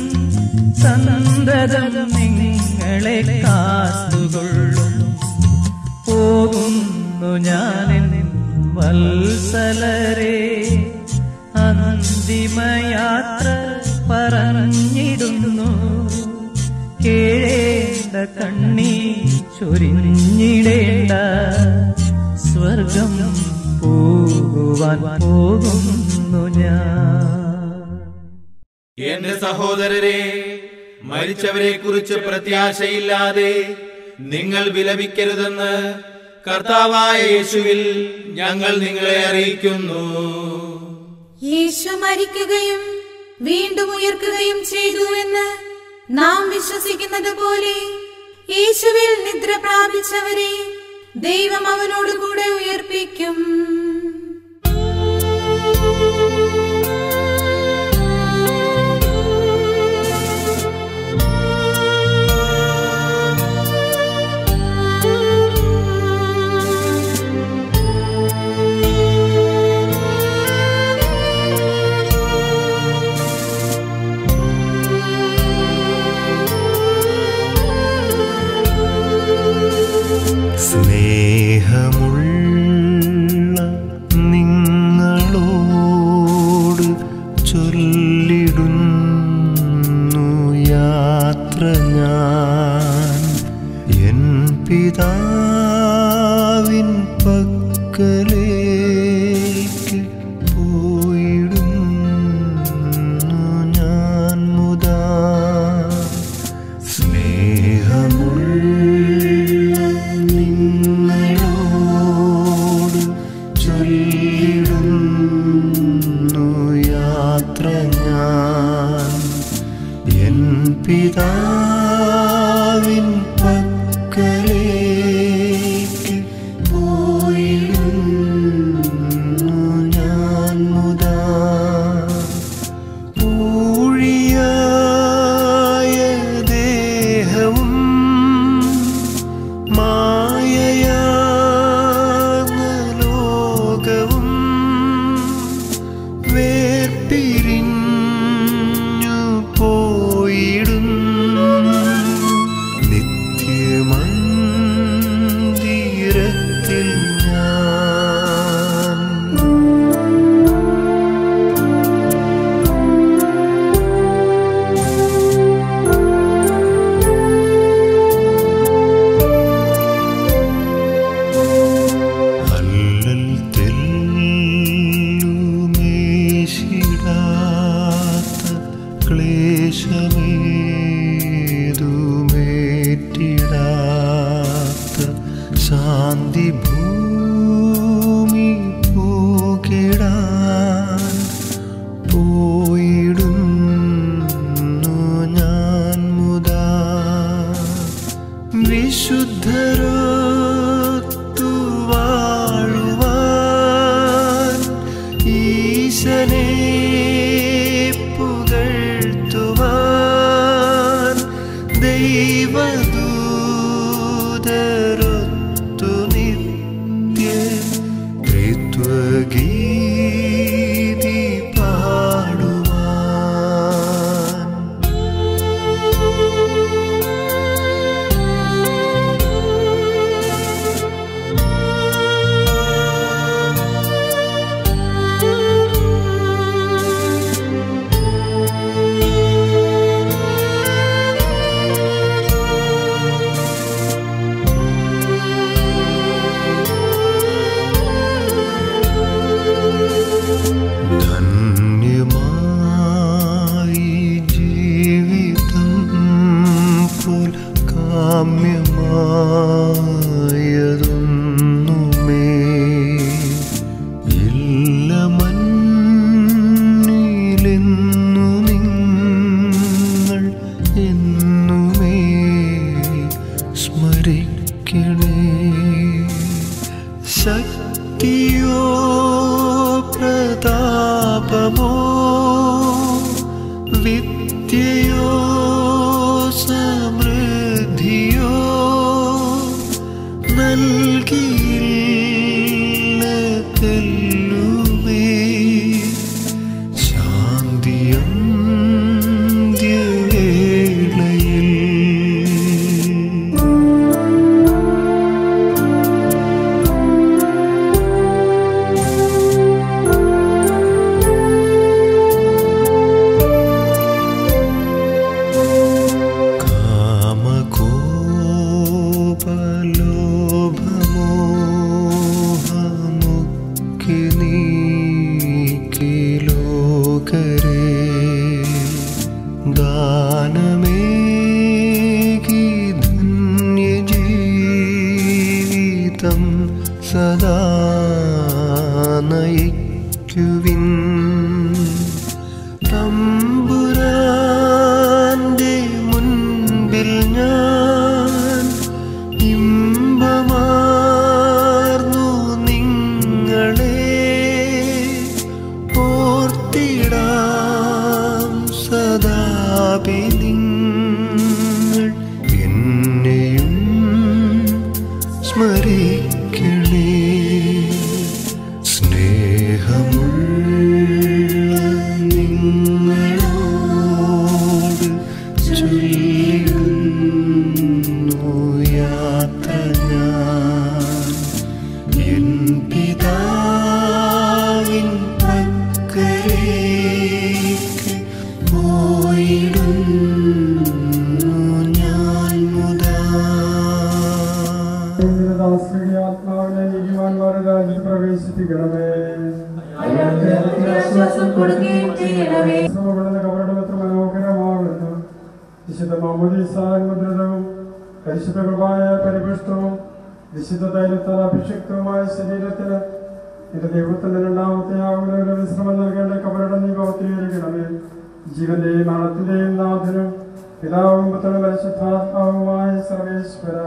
സന്തതം നിങ്ങളെ കാത്തുകൊള്ളും പോകുന്നു ഞാൻ വത്സലരെ അന്തിമയാത്ര പറഞ്ഞിടുന്നു കേഴേണ്ട കണ്ണീ ചൊരിഞ്ഞിടേണ്ട സ്വർഗം പോകുവാൻ പോകുന്നു ഞാൻ എന്റെ സഹോദരരെ മരിച്ചവരെ കുറിച്ച് പ്രത്യാശയില്ലാതെ നിങ്ങൾ വിലപിക്കരുതെന്ന് കർത്താവായ യേശുവിൽ ഞങ്ങൾ നിങ്ങളെ അറിയിക്കുന്നു യേശു മരിക്കുകയും വീണ്ടും ഉയർക്കുകയും ചെയ്തു എന്ന് നാം വിശ്വസിക്കുന്നത് പോലെ യേശുവിൽ നിദ്ര പ്രാപിച്ചവരെ ദൈവം അവനോട് കൂടെ ഉയർപ്പിക്കും സ്നേഹമുള്ള നിങ്ങളോട് ചൊല്ലിടുന്നു യാത്ര ഞാൻ എൻ പിതാവിൻ പക്കലേക്ക് പോയിടുന്നു ഞാൻ മുതാ സ്നേഹമുള്ള നിങ്ങളോട് ചൊല്ലിടുന്നു യാത്ര ഞാൻ എൻ പിതാവിൻ പക്കലേക്ക് പോയിടുന്നു ഞാൻ മുതാ ൂഴിയായ ദേഹവും മായയാർന്ന ലോകവും വേർപിരിഞ്ഞു പോയിടും നിത്യമന്ദിരത്തിൽ ഞാൻ അല്ലൽ തെല്ലുമേശിടാത്ത ക്ലേശമേതുമേറ്റിടാത്ത ശാന്തി ഭൂമി പൂകിടാൻ പോയിടുന്നു ഞാൻ മുതാ വിശുദ്ധരൊത്തു വാഴുവാൻ ഈശനെ പുകഴ്ത്തുവാൻ ദൈവദൂതരൊത്തു നിത്യ ത്രിത്വഗീതി പാടുവാൻ ധന്യമായി ജീവിതം പോൽ കാമ്യമായതൊന്നുമേ ഇല്ല മണ്ണിലെന്നു നിങ്ങൾ എന്നുമേ സ്മരിക്കണേ ശക്തിയോ പ്രതാപമോ വിദ്യയോ സമൃദ്ധിയോ നൽകിയില്ല തമ്പുരാന്റെ മുൻപിൽ ഞാൻ ഇമ്പമാർന്നു നിങ്ങളെ ഓർത്തിടാം സദാപി നിങ്ങൾ എന്നെയും സ്മരിക്കണേ സ്നേഹമുള്ള നിങ്ങളോട് ചൊല്ലിടുന്നു യാത്ര ഞാൻ എൻ പിതാവിൻ പക്കലേക്ക് പോയിടുന്നു ഞാൻ മുതാ ദാസരുടെ ആത്മാവിനെ നീതിമാന്മാരുടെ രാജ്യത്തിൽ പ്രവേശിപ്പിക്കണമേ ആശ്വാസം കൊടുക്കുകയും ചെയ്യണമേ സഭപ്പെടുന്ന കവരുടെ എത്ര മനോഹരമാകുന്നു വിശുദ്ധ മാമുദീസാൻമുദ്രവും പരിശുദ്ധ കൃപായ പരിപുഷ്ടവും വിശുദ്ധ തൈലത്താൽ അഭിഷിക്തവുമായ ശരീരത്തിന് നിന്റെ ദൈവത്തിന്റെ രണ്ടാമത്തെ ആകുന്ന വിശ്രമം നൽകേണ്ട കവരുടെ നീ പൗത്രീകരിക്കണമേ ജീവന്റെയും മരണത്തിന്റെയും നാഥനും പിതാവും പുത്രനും പരിശുദ്ധാത്മാവുമായ സർവേശ്വര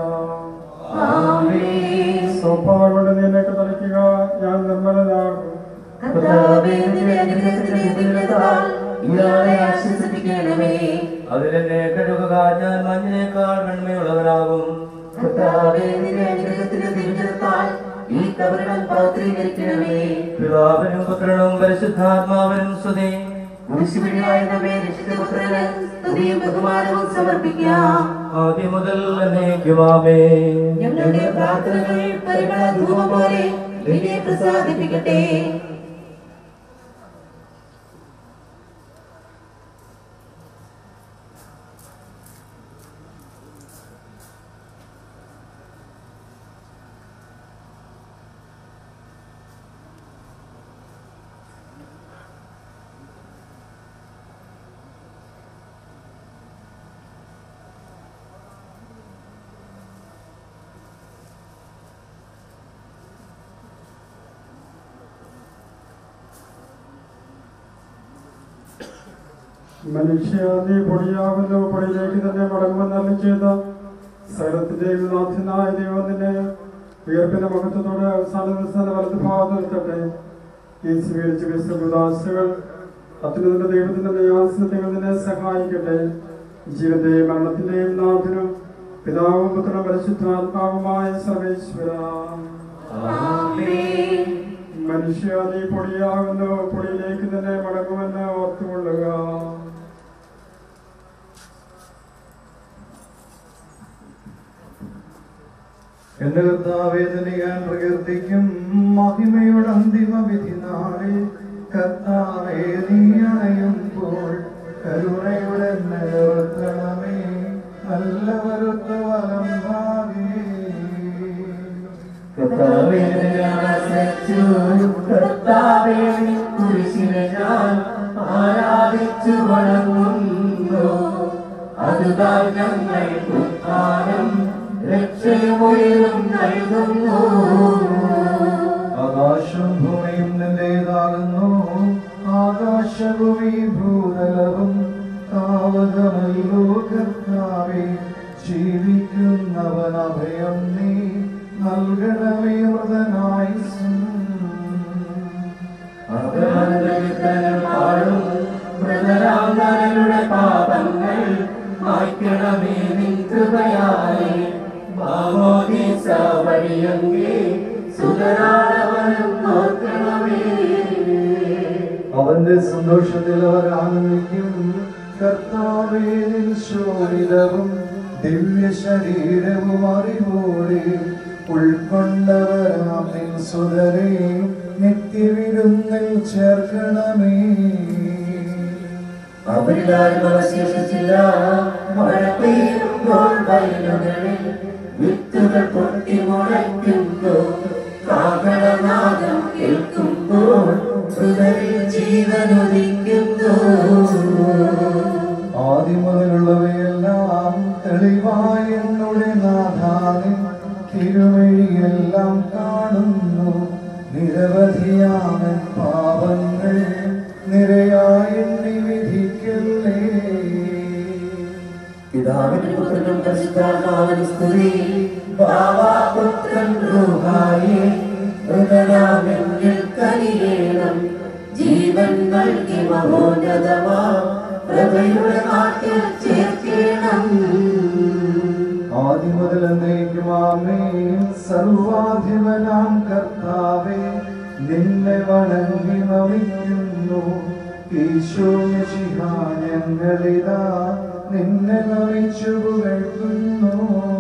സോപ്പാകൊണ്ട് നിന്നൊക്കെ തളിക്കുക ഞാൻ നിർമ്മലനാകും കർത്താവേ, നിന്റെ അനുഗ്രഹത്തിന്റെ ദുരിതത്താൽ ഇയാളെ ആശ്വസിപ്പിക്കണമേ അതിലെന്നെ കഴുകുക ഞാൻ മഞ്ഞിനേക്കാൾ വെണ്മയുള്ളവനാകും കർത്താവേ, നിന്റെ അനുഗ്രഹത്തിന്റെ ദുരിതത്താൽ ഈ കബറിടം പൗത്രീകരിക്കണമേ പിതാവിനും പുത്രനും പരിശുദ്ധാത്മാവിനും സ്തുതി കുരിശുപിടിയായ നമ്മെ രക്ഷിതപുത്രന് സ്തുതിയും ബഹുമാനവും സമർപ്പിക്കാം ആദ്യം മുതൽ എന്നേക്കുമാമേ ഞങ്ങളുടെ പ്രാർത്ഥനകൾ പരിമള ധൂപം പോലെ നിന്നെ പ്രസാദിപ്പിക്കട്ടെ മനുഷ്യ നീ പൊടിയാകുന്നു പൊടിയിലേക്ക് തന്നെ മടങ്ങുമെന്നല്ല ചെയ്ത സകലത്തിന്റെയും നാഥനായ ദൈവം നിന്നെ ഉയർപ്പിന്റെ മഹത്വത്തോടെ അവസാന ദിവസം വലത് ഭാഗത്ത് നിർത്തട്ടെ ഈ സ്വീകരിച്ച വിശ്വദാസുകൾ അത്യുന്നത ദൈവത്തിന്റെ ദയാസനത്തിൽ നിന്നെ സഹായിക്കട്ടെ ജീവന്റെയും മരണത്തിന്റെയും നാഥനും പിതാവും പുത്രനും പരിശുദ്ധാത്മാവുമായ സർവേശ്വര മനുഷ്യ നീ പൊടിയാകുന്നു പൊടിയിലേക്ക് തന്നെ മടങ്ങുമെന്ന് ഓർത്തുകൊള്ളുക എന്റെ കർത്താവേ നിന്നെ ഞാൻ പ്രകീർത്തിക്കും മഹിമയുടെ അന്തിമ വിധി നാളിൽ കർത്താവേ നീ അണയുമ്പോൾ കരുണയുടെ നിലനിർത്തണമേ നല്ല വരുത്ത വലം കർത്താവേ, നിന്നെ ഞാൻ ആശ്രയിച്ചു. കർത്താവേ, നിൻ കുരിശിനെ ഞാൻ ആരാധിച്ചു വണങ്ങുന്നു അതുതാൻ ഞങ്ങൾക്ക് ഉദ്ധാനം രക്ഷയുമുയരും നൽകുന്നു ആകാശം ഭൂമിയും നിന്റേതാകുന്നു ആകാശഭൂമി ഭൂതലവും താവകമല്ലോ കർത്താവേ ജീവിക്കുന്നവൻ അഭയം നീ നൽകണമേ മൃതനായി പാടും മൃതരാന്തരുടെ പാപങ്ങൾ മായ്ക്കണമേ നിൻ കൃപയാലേ ഭാവോദീസ വഴിയങ്കേ സുതരാളവനും നോക്കണമേ അവന്റെ സന്തോഷത്തിൽ അവർ ആനന്ദിക്കും കർത്താവേ നിൻ ശോഭിതവും ദിവ്യ ശരീരവും അറിവോടെ ഉൾക്കൊണ്ടവരാം നിൻ സുതരെ നിത്യവിരുന്നിൽ ചേർക്കണമേ അവരിലാരും അവശേഷിച്ചില്ല മഴ പെയ്യുമ്പോൾ വയലുകളിൽ വിത്തുകൾ പൊട്ടി മുളയ്ക്കുന്നു കാഹളനാദം കേൾക്കുമ്പോൾ ഹൃദയ ജീവനൊലിക്കുന്നു ആദ്യം മുതലുള്ളവയെല്ലാം തെളിവായ എന്നുടെ നാഥാനിൻ തിരുവഴിയെല്ലാം കാണുന്നു നിരവധിയാമൻ പാപങ്ങൾ നിരയായി എണ്ണി വിധി പിതാവിനും പുത്രനും പരിശുദ്ധാത്മാവിനും സ്തുതി ഭാവാപുത്രൻ റൂഹായേ ഹൃദയാമെന്നിൽ കനിയേണം ജീവൻ നൽകി മഹോന്നതമാ പ്രഭയുടെ നാട്ടിൽ ചേർക്കണം ആദ്യം മുതൽ എന്നേക്കുമാമേ സർവാധിപനാം കർത്താവേ നിന്നെ വണങ്ങി നമിക്കുന്നു ഈശോ മിശിഹ ഞങ്ങളിതാ നിന്നെ നമിച്ചു പുകഴ്ത്തുന്നു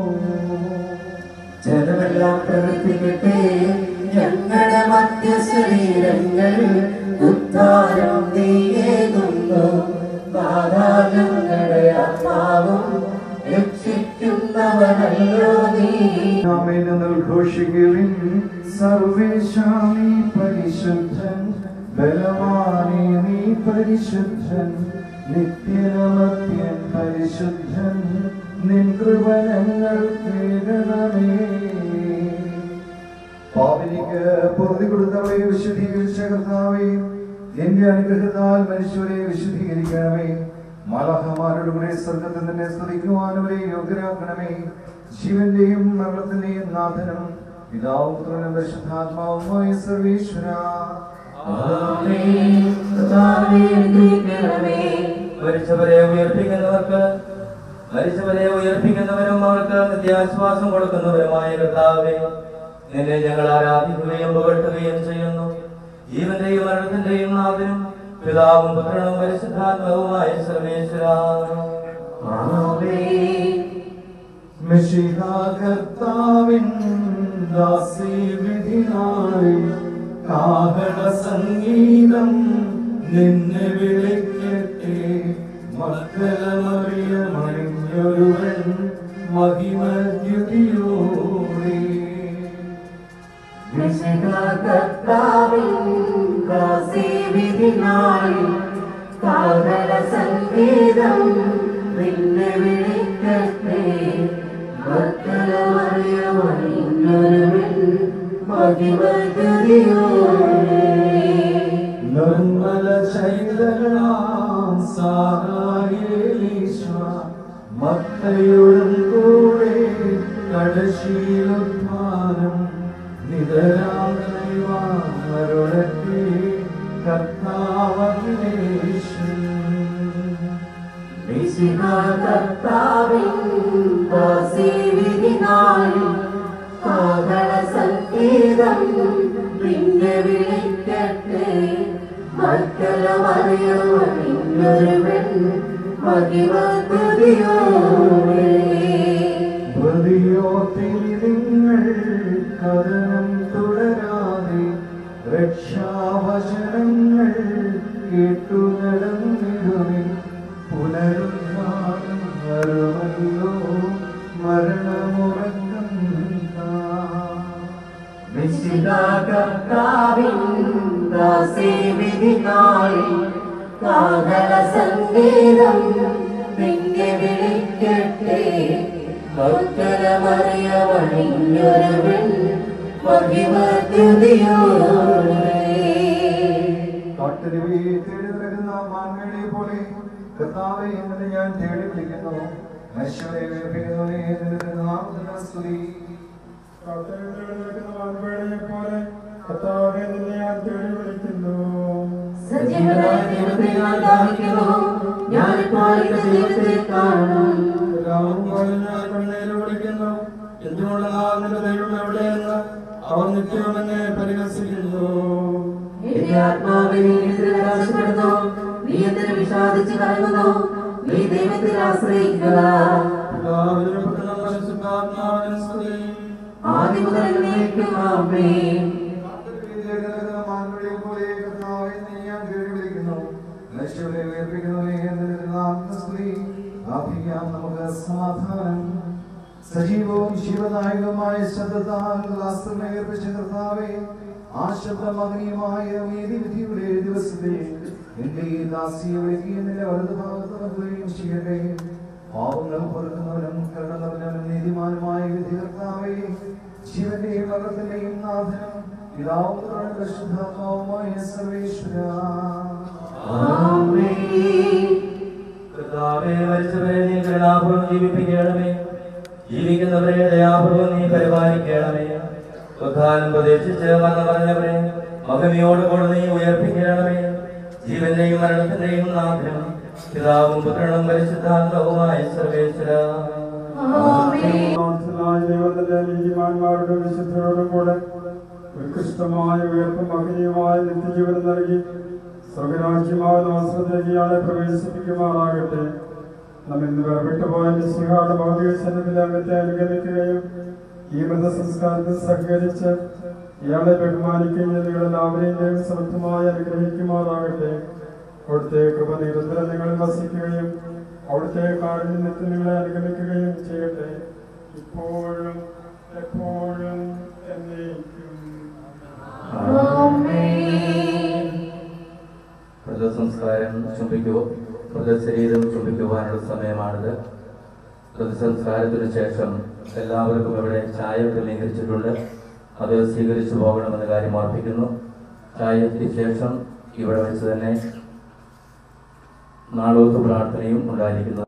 ജനമെല്ലാം പ്രവർത്തിക്കട്ടെ ഞങ്ങളുടെ മധ്യ ശരീരങ്ങൾ ഉദ്ധാരം നീയേകുന്നു നാഥാ ഞങ്ങളുടെ ആത്മാവും രക്ഷിക്കുന്നവനല്ലോ നീ നാമേന ഘോഷിക്കുവിൻ സർവേശാമി പരിശുദ്ധൻ ബലവാനേ നീ പരിശുദ്ധൻ നിത്യനമത്യൻ പരിശുദ്ധൻ നിൻ കൃപനങ്ങൾ കേൾക്കണമേ പാവനിക്ക് പൊറുതി കൊടുത്തവളെ വിശുദ്ധീകരിച്ച കർത്താവേ എന്റെ അനുഗ്രഹത്താൽ മനുഷ്യരെ വിശുദ്ധീകരിക്കണമേ മലഹമാരുടെ കൂടെ സ്വർഗത്തിൽ നിന്നെ സ്തുതിക്കുവാനവരെ യോഗ്യരാക്കണമേ ജീവന്റെയും മരണത്തിന്റെയും നാഥനും പിതാവും പുത്രനും പരിശുദ്ധാത്മാവുമായ സർവേശ്വര മരിച്ചവരെ ഉയർപ്പിക്കുന്നവർക്ക് മരിച്ചവരെ ഉയർപ്പിക്കുന്നവരും അവർക്ക് നിത്യാശ്വാസം കൊടുക്കുന്നവരുമായ കർത്താവേ നിന്നെ ഞങ്ങൾ ആരാധിക്കുകയും പുകഴ്ത്തുകയും ചെയ്യുന്നു ജീവന്റെയും മരണത്തിന്റെയും നാഥനും പിതാവും പുത്രനും പരിശുദ്ധാത്മാവുമായ സർവേശ്വര കർത്താവിൻ ദാസീവിധിനായി കാഹള സംഗീതം നിന്നെ വിളിക്കട്ടെ മക്കളമറിയ മണിഞ്ഞൊരുവൻ മഹിമദ്യുതിയോടെ കാതല സംഗീതം നിന്നെ വിളിക്കട്ടെ മക്കളമറിയമറിഞ്ഞൊരുവൻ മഹിമദ്യുതിയോടെ നിർമ്മല ചൈതനാം സാറായേലീശ മത്തയോടും കൂടെ കടശീലുദ്ധാനം നിതരാം ദൈവാമരുടത്തെ കർത്താവഹിലേശൻ കാതള സംഗീതം നിന്നെ വിളിക്കട്ടെ മക്കളമറിയമറിഞ്ഞൊരുവൻ മഹിമദ്യുതിയോടെ പ്രതിയോ നിങ്ങൾ കഥനം തുടരാതെ രക്ഷാവചനങ്ങൾ കേട്ടു നടന്നിടുവിൻ പുനരുദ്ധാനം വരുമല്ലോ മരണമുറക്കം കാതള സംഗീതം നിന്നെ വിളിക്കട്ടെ മക്കളമറിയമണിഞ്ഞൊരുവൻ മഹിമദ്യുതിയോടെ കാട്ടുരുവിയെ തേടി നടക്കുന്ന മാൻമേടെ പോലെ കർത്താവെ എന്നത് ഞാൻ തേടി വിളിക്കുന്നു നശ്വരെ വേർപിക്കുന്നവനെ നിന്റെ നാമത്തിന് സ്തുതി കർത്താവെ നിന്നെ ഞാൻ തേടി വിളിക്കുന്നു സജീവനായ ദൈവത്തെ ഞാൻ ദാഹിക്കുന്നു ഞാനിപ്പോൾ ഇത് ദൈവത്തെ കാണും വിളിക്കുന്നു എന്തുകൊണ്ടെന്നാൽ നിന്റെ ദൈവം എവിടെയെന്ന് അവർ നിത്യം എന്നെ പരിഹസിക്കുന്നു എന്റെ ആത്മാവിനെ നിരാശപ്പെടുന്നു നീ എന്തിനു വിഷാദിച്ചു കറങ്ങുന്നു നീ ദൈവത്തിൽ ആശ്രയിക്കുക പിതാവിനും പുത്രനും പരിശുദ്ധാത്മാവിനും സ്തുതി ആദ്യം മുതൽ എന്നേക്കും ആമേൻ മാൻമേടെ പോലെ കർത്താവെ നിന്നെ ഞാൻ തേടി വിളിക്കുന്നു നശ്വരെ വേർപിക്കുന്നവനെ നിന്റെ നാമത്തിന് സ്തുതി പ്രാർത്ഥിക്കാം നമുക്ക് സമാധാനം സജീവവും ജീവദായകവുമായ ശബ്ദത്താൽ ദാസ്ത്രനെ ഏർപ്പിച്ച കർത്താവെ ആ ശബ്ദമഗ്നിയുമായ നീതിവിധിയുടെ ദിവസത്തിൽ എന്റെ ഈ ദാസിയെ വിളിക്കുക നിന്റെ വലതു ഭാഗത്ത് നിർത്തുകയും ചെയ്യട്ടെ പാവങ്ങൾ പൊറുക്കുന്നവനും കരുണ നിറഞ്ഞവനും നീതിമാനുമായ വിധി കർത്താവെ ജീവന്റെയും മരണത്തിന്റെയും നാഥനും പിതാവും പുത്രനും പരിശുദ്ധാത്മാവുമായ സർവേശ്വര കർത്താവേ മരിച്ചവരെ നീ കരുണാപൂർവ്വം പുനരുദ്ധാനം പ്രതീക്ഷിച്ച് വന്നു പറഞ്ഞവരെ മഹിമയോട് കൂടെ നീ ഉയർപ്പിക്കണമേ ജീവന്റെയും മരണത്തിന്റെയും നാഥനും പിതാവും പുത്രനും പരിശുദ്ധാത്മാവുമായ സർവേശ്വര നാഥനായ ദൈവത്തിന്റെ നീതിമാന്മാരുടെ വിശുദ്ധരോടും കൂടെ ഉത്കൃഷ്ടമായ ഉയർപ്പും അഗ്നിയുമായ നിത്യജീവനം നൽകി സ്വർഗരാജ്യമാകുന്ന വസ്ത്രത്തിലേക്ക് ഇയാളെ പ്രവേശിപ്പിക്കുമാറാകട്ടെ നാം ഇന്ന് വേർപെട്ടുപോയ മിശിഹായുടെ ഭൗതിക ശരീരത്തിലെ അംഗത്തെ അനുഗമിക്കുകയും ഈ മൃതസംസ്കാരത്തിൽ സഹകരിച്ച് ഇയാളെ ബഹുമാനിക്കുകയും നിങ്ങളെല്ലാവരെയും ദൈവം സമർത്ഥമായി അനുഗ്രഹിക്കുമാറാകട്ടെ അവിടുത്തെ കൃപ നിരന്തരം നിങ്ങളിൽ വസിക്കുകയും അവിടുത്തെ കാരുണ്യത്തിൽ നിങ്ങളെ അനുഗമിക്കുകയും ചെയ്യട്ടെ ഇപ്പോഴും എപ്പോഴും എന്നേക്കും മൃതസംസ്കാരം ചുംബിക്കുവോ മൃതശരീരം ചുംബിക്കുവാനുള്ള സമയമാണിത് മൃതസംസ്കാരത്തിനു ശേഷം എല്ലാവർക്കും ഇവിടെ ചായ ക്രമീകരിച്ചിട്ടുണ്ട് അത് സ്വീകരിച്ചു പോകണമെന്ന കാര്യം ഓർപ്പിക്കുന്നു ചായയ്ക്ക് ശേഷം ഇവിടെ വെച്ച് തന്നെ നാളോത്ത് പ്രാർത്ഥനയും ഉണ്ടായിരിക്കുന്നു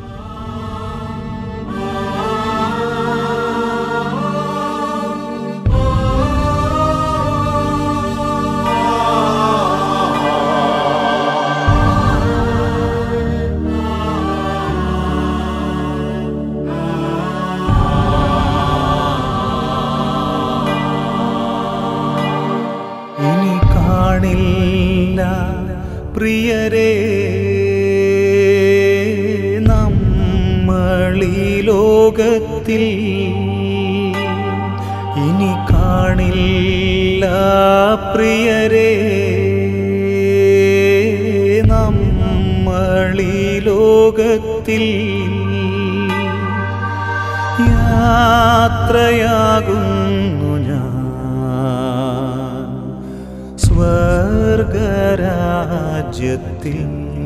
ഇനി കാണില്ല പ്രിയരെ നമ്മളീ ലോകത്തിൽ ഇനി കാണില്ല പ്രിയരെ നമ്മളീ ലോകത്തിൽ യാത്രയാകുന്നു ഞാൻ സ്വർഗരാജ്യത്തിൽ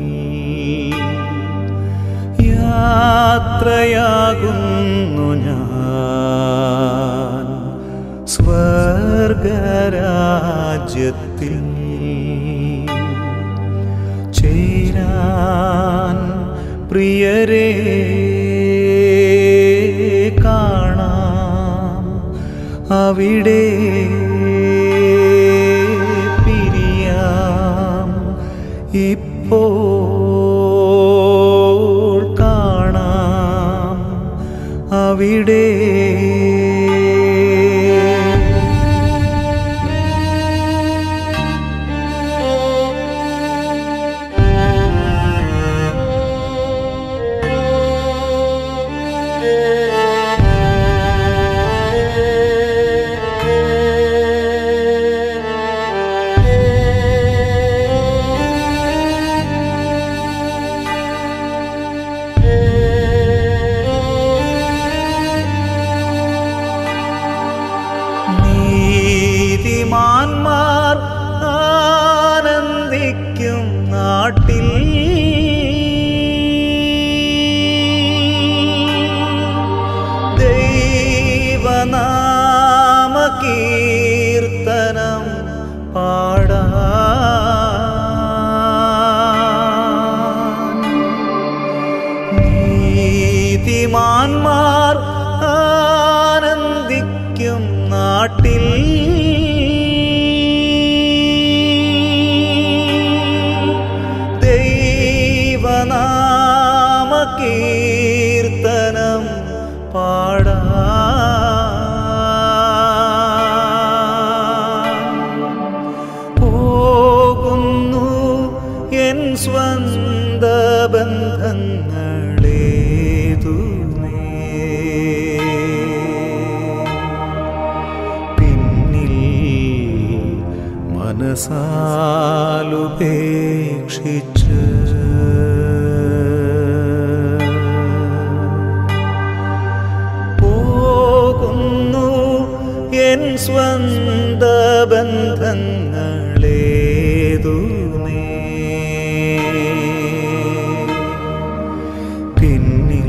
യാത്രയാകുന്നു ഞാൻ സ്വർഗരാജ്യത്തിൽ ചേരാൻ പ്രിയരെ കാണാം അവിടെ പിരിയാം ഇപ്പോൾ കാണാം അവിടെ നീതിമാന്മാർ ആനന്ദിക്കും നാട്ടിൽ ദൈവനാമ കീർത്തനം പാടാൻ നീതിമാന്മാർ ആനന്ദിക്കും നാട്ടിൽ ദൈവനാമ കീർത്തനം പാടാൻ പോകുന്നു എൻ സ്വന്ത ബന്ധങ്ങളേതു പിന്നിൽ മനസാലുപേക്ഷിച്ച് പോകുന്നു എൻ സ്വന്ത ബന്ധങ്ങളേതു പിന്നിൽ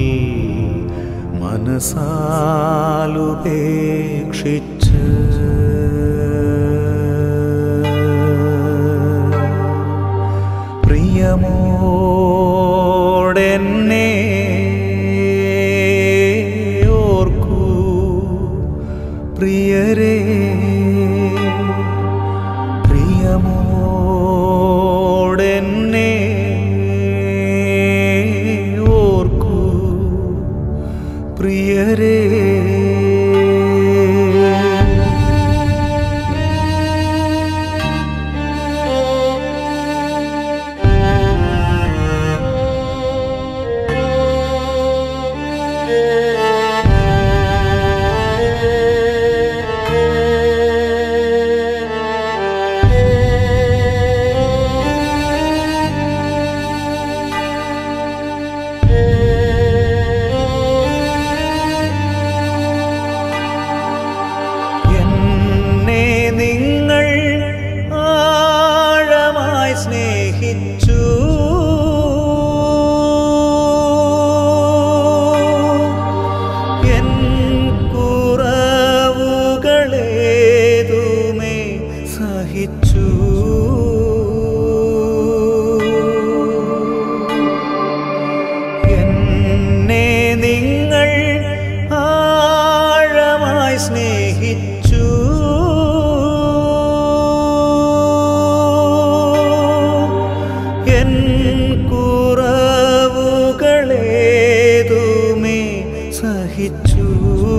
മനസാലുപേക്ഷിച്ച് പ്രിയമോടെന്നെ ഓർക്കൂ പ്രിയരേ പ്രിയരേ എന്നെ നിങ്ങൾ ആഴമായി സ്നേഹിച്ചു എൻ കുറവുകളേതുമേ സഹിച്ചു എന്നെ നിങ്ങൾ ആഴമായി സ്നേഹിച്ചു എൻ കുറവുകളേതുമേ സഹിച്ചു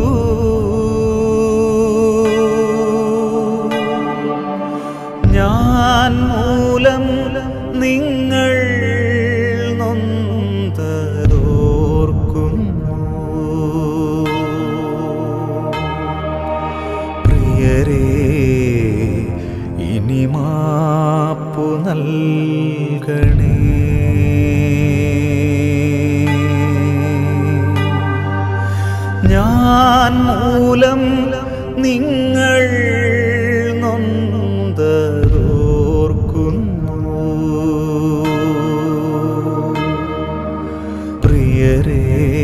ഞാൻ മൂലം നിങ്ങൾ നൊന്തതോർക്കുന്നു പ്രിയരേ ഇനി മാപ്പു നൽകണേ ഞാൻ മൂലം നിങ്ങൾ നൊന്തതോർക്കുന്നു പ്രിയരേ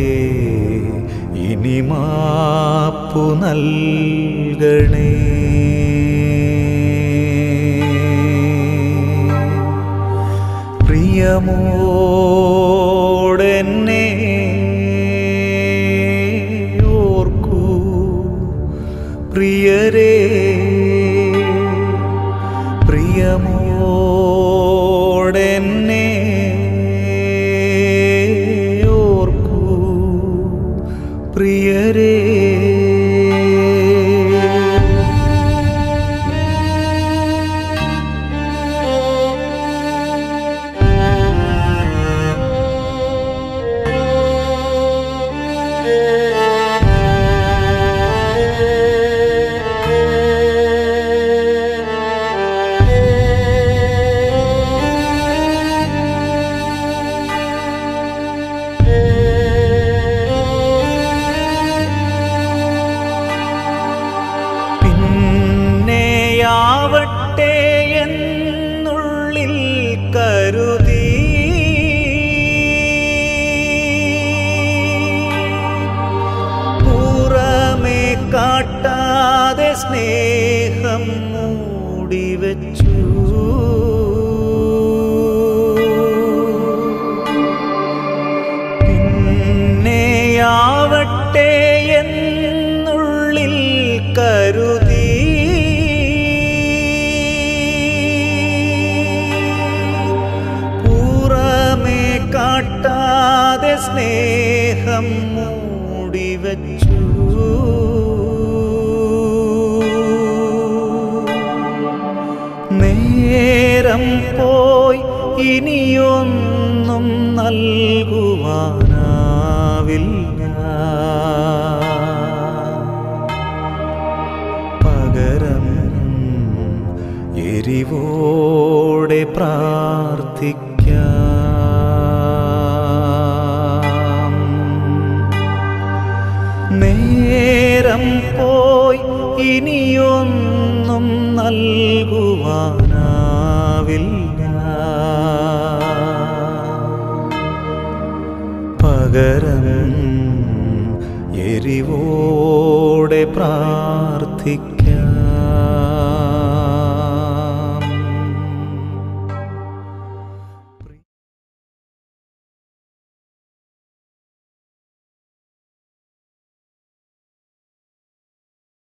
ഇനി മാപ്പു നൽകണേ പ്രിയമോടെന്നെ ഓർക്കൂ പ്രിയരേ പ്രിയമോടെന്നെ ഓർക്കൂ പ്രിയരേ പിന്നെയാവട്ടെ എന്നുള്ളിൽ കരുതി പുറമേ കാട്ടാതെ സ്നേഹം മൂടിവെച്ചു പിന്നെയാവട്ടെ എന്നുള്ളിൽ കരുതി പുറമേ കാട്ടാതെ സ്നേഹം മൂടിവെച്ചു നേരം പോയി ഇനിയൊന്നും നൽകുവാനാവില്ല പകരം എരിവോടെ പ്രാർത്ഥിക്കാം നേരം പോയി ഇനിയൊന്നും നൽകുവാനാവില്ല പകരം എരിവോടെ പ്രാർത്ഥിക്കാം